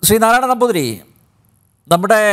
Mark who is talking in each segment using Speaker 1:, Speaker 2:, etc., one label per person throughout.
Speaker 1: ശ്രീ നാരായണ നമ്പൂതിരി നമ്മുടെ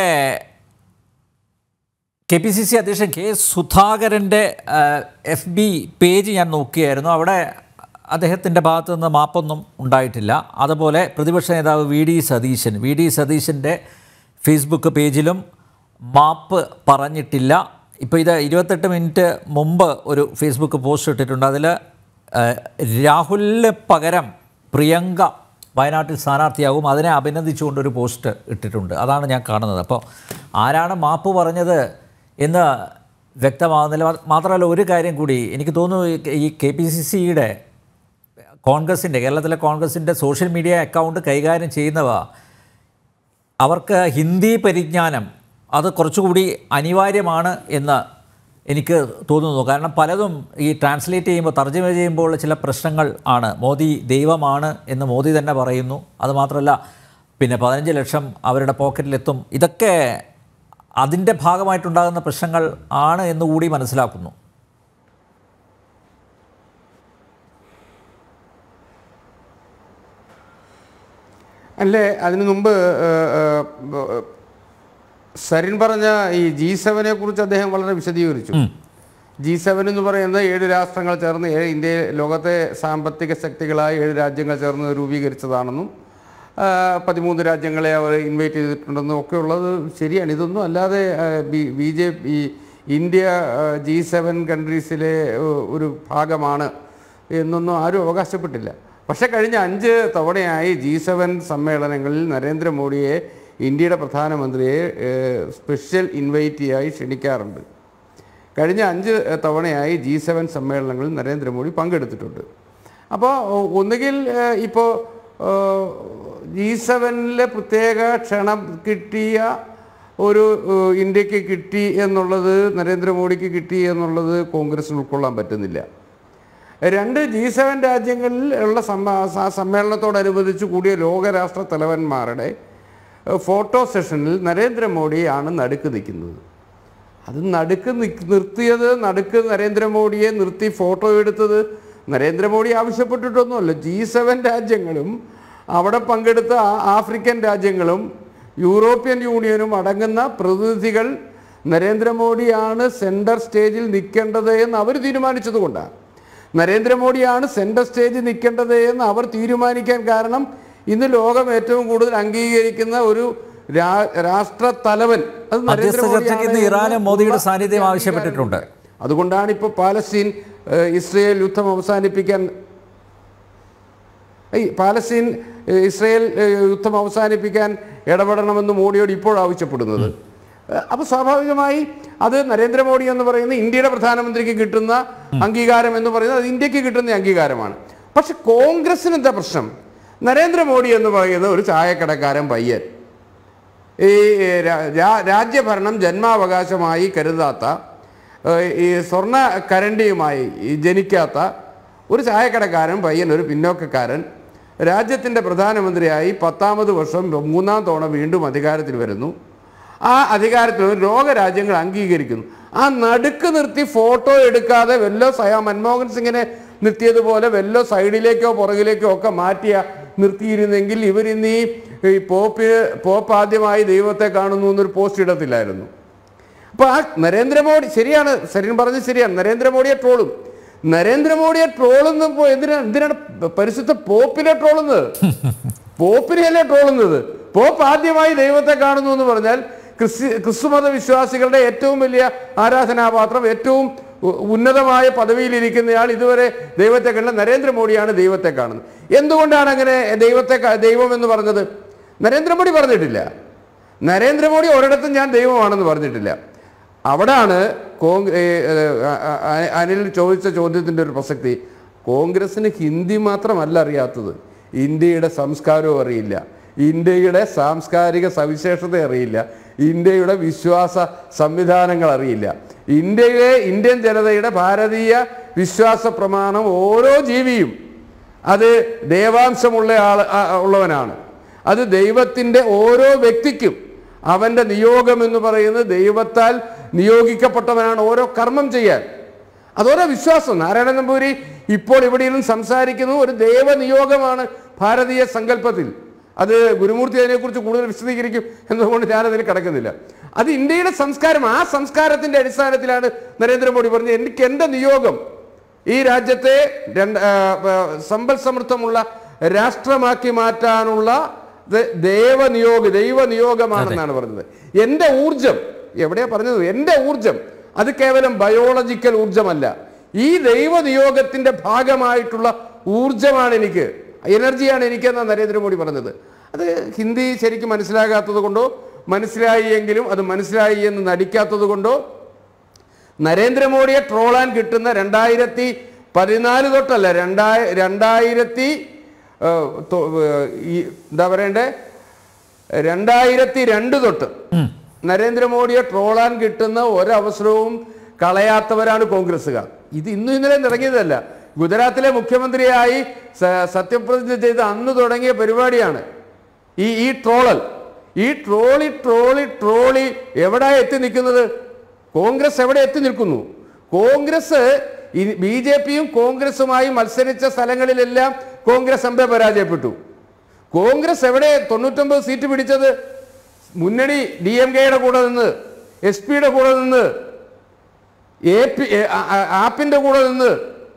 Speaker 1: K P C C അധ്യക്ഷൻ K സുധാകരൻ്റെ എഫ് ബി പേജ് ഞാൻ നോക്കിയായിരുന്നു അവിടെ അദ്ദേഹത്തിൻ്റെ ഭാഗത്തു നിന്ന് മാപ്പൊന്നും ഉണ്ടായിട്ടില്ല അതുപോലെ പ്രതിപക്ഷ നേതാവ് V D Satheesan V D സതീശൻ്റെ ഫേസ്ബുക്ക് പേജിലും മാപ്പ് പറഞ്ഞിട്ടില്ല ഇപ്പോൾ ഇത് ഇരുപത്തെട്ട് മിനിറ്റ് മുമ്പ് ഒരു ഫേസ്ബുക്ക് പോസ്റ്റ് ഇട്ടിട്ടുണ്ട് അതിൽ രാഹുലിന് പകരം പ്രിയങ്ക വയനാട്ടിൽ സ്ഥാനാർത്ഥിയാകും അതിനെ അഭിനന്ദിച്ചുകൊണ്ടൊരു പോസ്റ്റ് ഇട്ടിട്ടുണ്ട് അതാണ് ഞാൻ കാണുന്നത് അപ്പോൾ ആരാണ് മാപ്പ് പറഞ്ഞത് എന്ന് വ്യക്തമാകുന്നില്ല മാ- മാത്രമല്ല ഒരു കാര്യം കൂടി എനിക്ക് തോന്നുന്നു ഈ- ഈ കെ പി സി സിയുടെ കോൺഗ്രസിൻ്റെ കേരളത്തിലെ കോൺഗ്രസിൻ്റെ സോഷ്യൽ മീഡിയ അക്കൗണ്ട് കൈകാര്യം ചെയ്യുന്നവ അവർക്ക് ഹിന്ദി പരിജ്ഞാനം അത് കുറച്ചുകൂടി അനിവാര്യമാണ് എന്ന് എനിക്ക് തോന്നുന്നു കാരണം പലതും ഈ ട്രാൻസ്ലേറ്റ് ചെയ്യുമ്പോൾ തർജ്ജമ ചെയ്യുമ്പോൾ ചില പ്രശ്നങ്ങൾ ആണ് മോദി ദൈവമാണ് എന്ന് മോദി തന്നെ പറയുന്നു അതുമാത്രമല്ല പിന്നെ പതിനഞ്ച് ലക്ഷം അവരുടെ പോക്കറ്റിലെത്തും ഇതൊക്കെ അതിൻ്റെ ഭാഗമായിട്ടുണ്ടാകുന്ന പ്രശ്നങ്ങൾ ആണ് എന്നുകൂടി മനസ്സിലാക്കുന്നു
Speaker 2: അല്ലേ അതിനു മുമ്പ് ഏഹ്, ഏഹ്, സരിൻ പറഞ്ഞ ഈ ജി സെവനെ കുറിച്ച് അദ്ദേഹം വളരെ വിശദീകരിച്ചു ജി സെവൻ എന്ന് പറയുന്നത് ഏഴ് രാഷ്ട്രങ്ങൾ ചേർന്ന് ഏഴ് ഇന്ത്യ ലോകത്തെ സാമ്പത്തിക ശക്തികളായ ഏഴ് രാജ്യങ്ങൾ ചേർന്ന് രൂപീകരിച്ചതാണെന്നും ആ, പതിമൂന്ന് രാജ്യങ്ങളെ അവർ ഇൻവൈറ്റ് ചെയ്തിട്ടുണ്ടെന്നും ഒക്കെ ഉള്ളത് ശരിയാണ് ഇതൊന്നും അല്ലാതെ B J P India G seven കൺട്രീസിലെ ഏഹ്, ഒരു ഭാഗമാണ് എന്നൊന്നും ആരും അവകാശപ്പെട്ടില്ല പക്ഷേ കഴിഞ്ഞ അഞ്ച് തവണയായി ജി സെവൻ സമ്മേളനങ്ങളിൽ നരേന്ദ്രമോദിയെ ഇന്ത്യയുടെ പ്രധാനമന്ത്രിയെ ഏഹ്, സ്പെഷ്യൽ ഇൻവൈറ്റിയായി ക്ഷണിക്കാറുണ്ട് കഴിഞ്ഞ അഞ്ച് തവണയായി ജി സെവൻ സമ്മേളനങ്ങളിൽ നരേന്ദ്രമോദി പങ്കെടുത്തിട്ടുണ്ട് അപ്പോൾ ഒന്നുകിൽ ഏഹ്, ഇപ്പോൾ ജി സെവനിലെ പ്രത്യേക ക്ഷണം കിട്ടിയ ഒരു ഏഹ്, ഇന്ത്യക്ക് കിട്ടി എന്നുള്ളത് നരേന്ദ്രമോദിക്ക് കിട്ടി എന്നുള്ളത് കോൺഗ്രസിന് ഉൾക്കൊള്ളാൻ പറ്റുന്നില്ല രണ്ട് ജി സെവൻ രാജ്യങ്ങളിൽ ഉള്ള സമ്മ- സ- സമ്മേളനത്തോടനുബന്ധിച്ച് കൂടിയ ലോകരാഷ്ട്ര തലവന്മാരുടെ ഏഹ്, ഫോട്ടോ സെഷനിൽ നരേന്ദ്രമോദിയാണ് നടുക്ക് നിൽക്കുന്നത് അത് നടുക്ക് നിക്ക് നിർത്തിയത് നടുക്ക് നരേന്ദ്രമോദിയെ നിർത്തി ഫോട്ടോ എടുത്തത് നരേന്ദ്രമോദി ആവശ്യപ്പെട്ടിട്ടൊന്നുമല്ല ജി സെവൻ രാജ്യങ്ങളും അവിടെ പങ്കെടുത്ത ആ- ആഫ്രിക്കൻ രാജ്യങ്ങളും യൂറോപ്യൻ യൂണിയനും അടങ്ങുന്ന പ്രതിനിധികൾ നരേന്ദ്രമോദിയാണ് സെൻറ്റർ സ്റ്റേജിൽ നിൽക്കേണ്ടത് എന്ന് അവർ തീരുമാനിച്ചത് കൊണ്ടാണ് നരേന്ദ്രമോദിയാണ് സെൻറ്റർ സ്റ്റേജിൽ നിൽക്കേണ്ടത് എന്ന് അവർ തീരുമാനിക്കാൻ കാരണം ഇന്ന് ലോകം ഏറ്റവും കൂടുതൽ അംഗീകരിക്കുന്ന ഒരു രാ- രാഷ്ട്ര തലവൻ അത്
Speaker 1: മധ്യസ്ഥ
Speaker 2: നരേന്ദ്രമോദിയാണ്
Speaker 1: ചർച്ചയ്ക്ക് ഇന്ന്
Speaker 2: എന്ന്
Speaker 1: ഇറാനും മോദിയുടെ
Speaker 2: ഉള്ള
Speaker 1: സാന്നിധ്യം ആവശ്യപ്പെട്ടിട്ടുണ്ട്
Speaker 2: അതുകൊണ്ടാണ് ഇപ്പോൾ പാലസ്തീൻ ഏഹ്, ഇസ്രയേൽ യുദ്ധം അവസാനിപ്പിക്കാൻ ഈ പാലസ്തീൻ ഏഹ്, ഇസ്രയേൽ ഏഹ്, യുദ്ധം അവസാനിപ്പിക്കാൻ ഇടപെടണമെന്ന് മോഡിയോട് ഇപ്പോൾ ആവശ്യപ്പെടുന്നത് ഏഹ്, അപ്പോൾ സ്വാഭാവികമായി അത് നരേന്ദ്രമോദി എന്ന് പറയുന്ന ഇന്ത്യയുടെ പ്രധാനമന്ത്രിക്ക് കിട്ടുന്ന അംഗീകാരം എന്ന് പറയുന്നത് അത് ഇന്ത്യക്ക് കിട്ടുന്ന അംഗീകാരമാണ് പക്ഷെ കോൺഗ്രസിന് എന്താ പ്രശ്നം നരേന്ദ്രമോദി എന്ന് പറയുന്ന ഒരു ചായക്കടക്കാരൻ പയ്യൻ ഈ രാ- രാ- രാജ്യഭരണം ജന്മാവകാശമായി കരുതാത്ത ഏഹ്, ഈ സ്വർണ്ണ കരണ്ടിയുമായി ഈ ജനിക്കാത്ത ഒരു ചായക്കടക്കാരൻ പയ്യൻ ഒരു പിന്നോക്കക്കാരൻ രാജ്യത്തിൻ്റെ പ്രധാനമന്ത്രിയായി പത്താമത് വർഷം മൂന്നാം തവണ വീണ്ടും അധികാരത്തിൽ വരുന്നു ആ അധികാരത്തിൽ വന്ന് ലോകരാജ്യങ്ങൾ അംഗീകരിക്കുന്നു ആ നടുക്ക് നിർത്തി ഫോട്ടോ എടുക്കാതെ വല്ലോ സയാ മൻമോഹൻ സിംഗിനെ നിർത്തിയതുപോലെ വല്ലോ സൈഡിലേക്കോ പുറകിലേക്കോ ഒക്കെ മാറ്റിയ നിർത്തിയിരുന്നെങ്കിൽ ഇവരിന്ന് ഈ ഈ പോപ്പിന് പോപ്പ് ആദ്യമായി ദൈവത്തെ കാണുന്നു എന്നൊരു പോസ്റ്റ് ഇടത്തില്ലായിരുന്നു അപ്പോൾ ആ നരേന്ദ്രമോദി ശരിയാണ് സരിൻ പറഞ്ഞത് ശരിയാണ് നരേന്ദ്രമോദിയെ ട്രോളും നരേന്ദ്രമോദിയെ ട്രോളുന്നപ്പോൾ എന്തിനാണ് എന്തിനാണ് പരിശുദ്ധ പോപ്പിനെ ട്രോളുന്നത് പോപ്പിനെയല്ലേ ട്രോളുന്നത് പോപ്പ് ആദ്യമായി ദൈവത്തെ കാണുന്നു എന്ന് പറഞ്ഞാൽ ക്രിസ്തി ക്രിസ്തുമത വിശ്വാസികളുടെ ഏറ്റവും വലിയ ആരാധനാപാത്രം ഏറ്റവും ഉ- ഉന്നതമായ പദവിയിലിരിക്കുന്നയാൾ ഇതുവരെ ദൈവത്തെ കണ്ട നരേന്ദ്രമോദിയാണ് ദൈവത്തെ കാണുന്നത് എന്തുകൊണ്ടാണ് അങ്ങനെ ദൈവത്തെ ക- ദൈവം എന്ന് പറഞ്ഞത് നരേന്ദ്രമോദി പറഞ്ഞിട്ടില്ല നരേന്ദ്രമോദി ഒരിടത്തും ഞാൻ ദൈവമാണെന്ന് പറഞ്ഞിട്ടില്ല അവിടാണ് കോൺഗ്ര ഏ, ഏ, അ- അ- അ- അനിൽ ചോദിച്ച ചോദ്യത്തിൻ്റെ ഒരു പ്രസക്തി കോൺഗ്രസ്സിന് ഹിന്ദി മാത്രമല്ല അറിയാത്തത് ഇന്ത്യയുടെ സംസ്കാരവും അറിയില്ല ഇന്ത്യയുടെ സാംസ്കാരിക സവിശേഷത അറിയില്ല ഇന്ത്യയുടെ വിശ്വാസ സംവിധാനങ്ങൾ അറിയില്ല ഇന്ത്യയിലെ ഇന്ത്യൻ ജനതയുടെ ഭാരതീയ വിശ്വാസ പ്രമാണം ഓരോ ജീവിയും അത് ദേവാംശമുള്ള ആൾ ആ- ഉള്ളവനാണ് അത് ദൈവത്തിൻ്റെ ഓരോ വ്യക്തിക്കും അവൻ്റെ നിയോഗം എന്ന് പറയുന്നത് ദൈവത്താൽ നിയോഗിക്കപ്പെട്ടവനാണ് ഓരോ കർമ്മം ചെയ്യാൻ അതോരോ വിശ്വാസം നാരായണ നമ്പൂരി ഇപ്പോൾ ഇവിടെ ഇരുന്ന് സംസാരിക്കുന്നത് ഒരു ദൈവനിയോഗമാണ് ഭാരതീയ സങ്കല്പത്തിൽ അത് ഗുരുമൂർത്തി അതിനെക്കുറിച്ച് കൂടുതൽ വിശദീകരിക്കും എന്നതുകൊണ്ട് ഞാനതിൽ കിടക്കുന്നില്ല അത് ഇന്ത്യയുടെ സംസ്കാരം ആ സംസ്കാരത്തിന്റെ അടിസ്ഥാനത്തിലാണ് നരേന്ദ്രമോദി പറഞ്ഞത് എനിക്ക് എൻ്റെ നിയോഗം ഈ രാജ്യത്തെ രണ്ട് ആ, ആ, സമ്പൽ സമൃദ്ധമുള്ള രാഷ്ട്രമാക്കി മാറ്റാനുള്ള ദ- ദൈവനിയോഗ ദൈവനിയോഗമാണെന്നാണ് പറഞ്ഞത് എൻ്റെ ഊർജം എവിടെയാ പറഞ്ഞത് എൻ്റെ ഊർജം അത് കേവലം ബയോളജിക്കൽ ഊർജമല്ല ഈ ദൈവനിയോഗത്തിന്റെ ഭാഗമായിട്ടുള്ള ഊർജമാണ് എനിക്ക് എനർജിയാണ് എനിക്കെന്നാണ് നരേന്ദ്രമോദി പറഞ്ഞത് അത് ഹിന്ദി ശരിക്കും മനസ്സിലാകാത്തത് കൊണ്ടോ മനസ്സിലായി എങ്കിലും അത് മനസ്സിലായി എന്ന് നടിക്കാത്തത് കൊണ്ടോ നരേന്ദ്രമോദിയെ ട്രോളാൻ കിട്ടുന്ന രണ്ടായിരത്തി പതിനാല് തൊട്ടല്ല രണ്ടായി രണ്ടായിരത്തി ആ, തൊ- ഈ എന്താ പറയണ്ടേ രണ്ടായിരത്തി രണ്ട് തൊട്ട് നരേന്ദ്രമോദിയെ ട്രോളാൻ കിട്ടുന്ന ഒരവസരവും കളയാത്തവരാണ് കോൺഗ്രസ്സുകാർ ഇത് ഇന്നും ഇന്നലെ തുടങ്ങിയതല്ല ഗുജറാത്തിലെ മുഖ്യമന്ത്രിയായി സ- സത്യപ്രതിജ്ഞ ചെയ്ത് അന്ന് തുടങ്ങിയ പരിപാടിയാണ് ഈ ഈ ട്രോളൽ ഈ ട്രോളി ട്രോളി ട്രോളി എവിടെ എത്തി നിൽക്കുന്നത് കോൺഗ്രസ് എവിടെ എത്തി നിൽക്കുന്നു കോൺഗ്രസ് ബി ജെ പിയും കോൺഗ്രസുമായി മത്സരിച്ച സ്ഥലങ്ങളിലെല്ലാം കോൺഗ്രസ് അമ്പെ പരാജയപ്പെട്ടു കോൺഗ്രസ് എവിടെ തൊണ്ണൂറ്റൊമ്പത് സീറ്റ് പിടിച്ചത് മുന്നണി ഡി എം കെയുടെ കൂടെ നിന്ന് എസ് പിയുടെ കൂടെ നിന്ന് എ പി ആപ്പിന്റെ കൂടെ നിന്ന്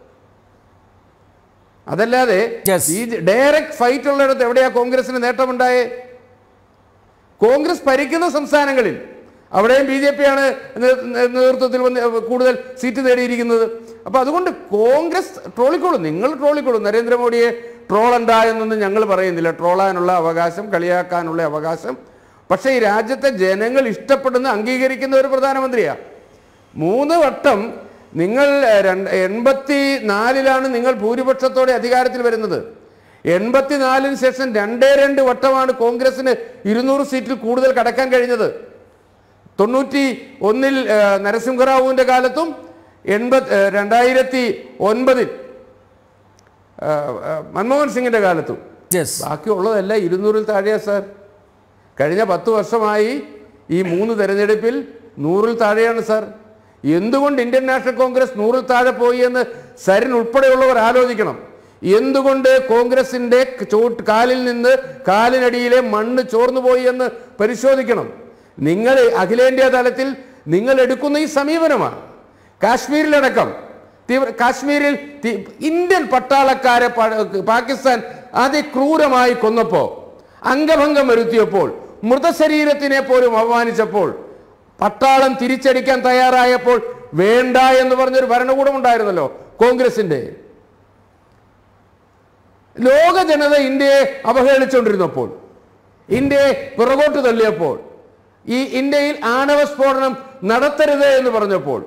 Speaker 2: അതല്ലാതെ
Speaker 1: Yes.
Speaker 2: ഈ ഡയറക്റ്റ് ഫൈറ്റ് ഉള്ളിടത്ത് എവിടെയാ കോൺഗ്രസിന് നേട്ടമുണ്ടായേ കോൺഗ്രസ് ഭരിക്കുന്ന സംസ്ഥാനങ്ങളിൽ അവിടെയും ബി ജെ പി ആണ് നേ- നേ- നേതൃത്വത്തിൽ വന്ന് കൂടുതൽ സീറ്റ് നേടിയിരിക്കുന്നത് അപ്പൊ അതുകൊണ്ട് കോൺഗ്രസ് ട്രോളിക്കോളും നിങ്ങൾ ട്രോളിക്കോളും നരേന്ദ്രമോദിയെ ട്രോളണ്ട എന്നൊന്നും ഞങ്ങൾ പറയുന്നില്ല ട്രോളാനുള്ള അവകാശം കളിയാക്കാനുള്ള അവകാശം പക്ഷേ ഈ രാജ്യത്തെ ജനങ്ങൾ ഇഷ്ടപ്പെടുന്ന അംഗീകരിക്കുന്ന ഒരു പ്രധാനമന്ത്രിയാണ് മൂന്ന് വട്ടം നിങ്ങൾ എഹ്, രണ്ട് എൺപത്തി നാലിലാണ് നിങ്ങൾ ഭൂരിപക്ഷത്തോടെ അധികാരത്തിൽ വരുന്നത് എൺപത്തിനാലിന് ശേഷം രണ്ടേ രണ്ട് വട്ടമാണ് കോൺഗ്രസിന് ഇരുന്നൂറ് സീറ്റിൽ കൂടുതൽ കടക്കാൻ കഴിഞ്ഞത് തൊണ്ണൂറ്റി ഒന്നിൽ ഏഹ്, നരസിംഹറാവുവിന്റെ കാലത്തും എൺപത് ഏഹ്, രണ്ടായിരത്തി ഒൻപതിൽ ഏഹ്, ഏഹ്, മൻമോഹൻ സിംഗിന്റെ കാലത്തും
Speaker 1: യെസ്
Speaker 2: ബാക്കിയുള്ളതെല്ലാം ഇരുന്നൂറിൽ താഴെയാ സാർ കഴിഞ്ഞ പത്ത് വർഷമായി ഈ മൂന്ന് തെരഞ്ഞെടുപ്പിൽ നൂറിൽ താഴെയാണ് സാർ എന്തുകൊണ്ട് ഇന്ത്യൻ നാഷണൽ കോൺഗ്രസ് നൂറിൽ താഴെ പോയി എന്ന് സരിൻ ഉൾപ്പെടെയുള്ളവർ ആലോചിക്കണം എന്തുകൊണ്ട് കോൺഗ്രസിന്റെ ചോട്ട് കാലിൽ നിന്ന് കാലിനടിയിലെ മണ്ണ് ചോർന്നു പോയി എന്ന് പരിശോധിക്കണം നിങ്ങൾ അഖിലേന്ത്യാ തലത്തിൽ നിങ്ങൾ എടുക്കുന്ന ഈ സമീപനമാണ് കാശ്മീരിലടക്കം തീവ്ര കാശ്മീരിൽ തി- ഇന്ത്യൻ പട്ടാളക്കാരെ പ- പാകിസ്ഥാൻ അതിക്രൂരമായി കൊന്നപ്പോ അംഗഭംഗം വരുത്തിയപ്പോൾ മൃതശരീരത്തിനെ പോലും അപമാനിച്ചപ്പോൾ പട്ടാളം തിരിച്ചടിക്കാൻ തയ്യാറായപ്പോൾ വേണ്ട എന്ന് പറഞ്ഞൊരു ഭരണകൂടം ഉണ്ടായിരുന്നല്ലോ കോൺഗ്രസിന്റെ ലോക ജനത ഇന്ത്യയെ അവഹേളിച്ചുകൊണ്ടിരുന്നപ്പോൾ ഇന്ത്യയെ പുറകോട്ട് തള്ളിയപ്പോൾ ഈ ഇന്ത്യയിൽ ആണവ സ്ഫോടനം നടത്തരുത് എന്ന് പറഞ്ഞപ്പോൾ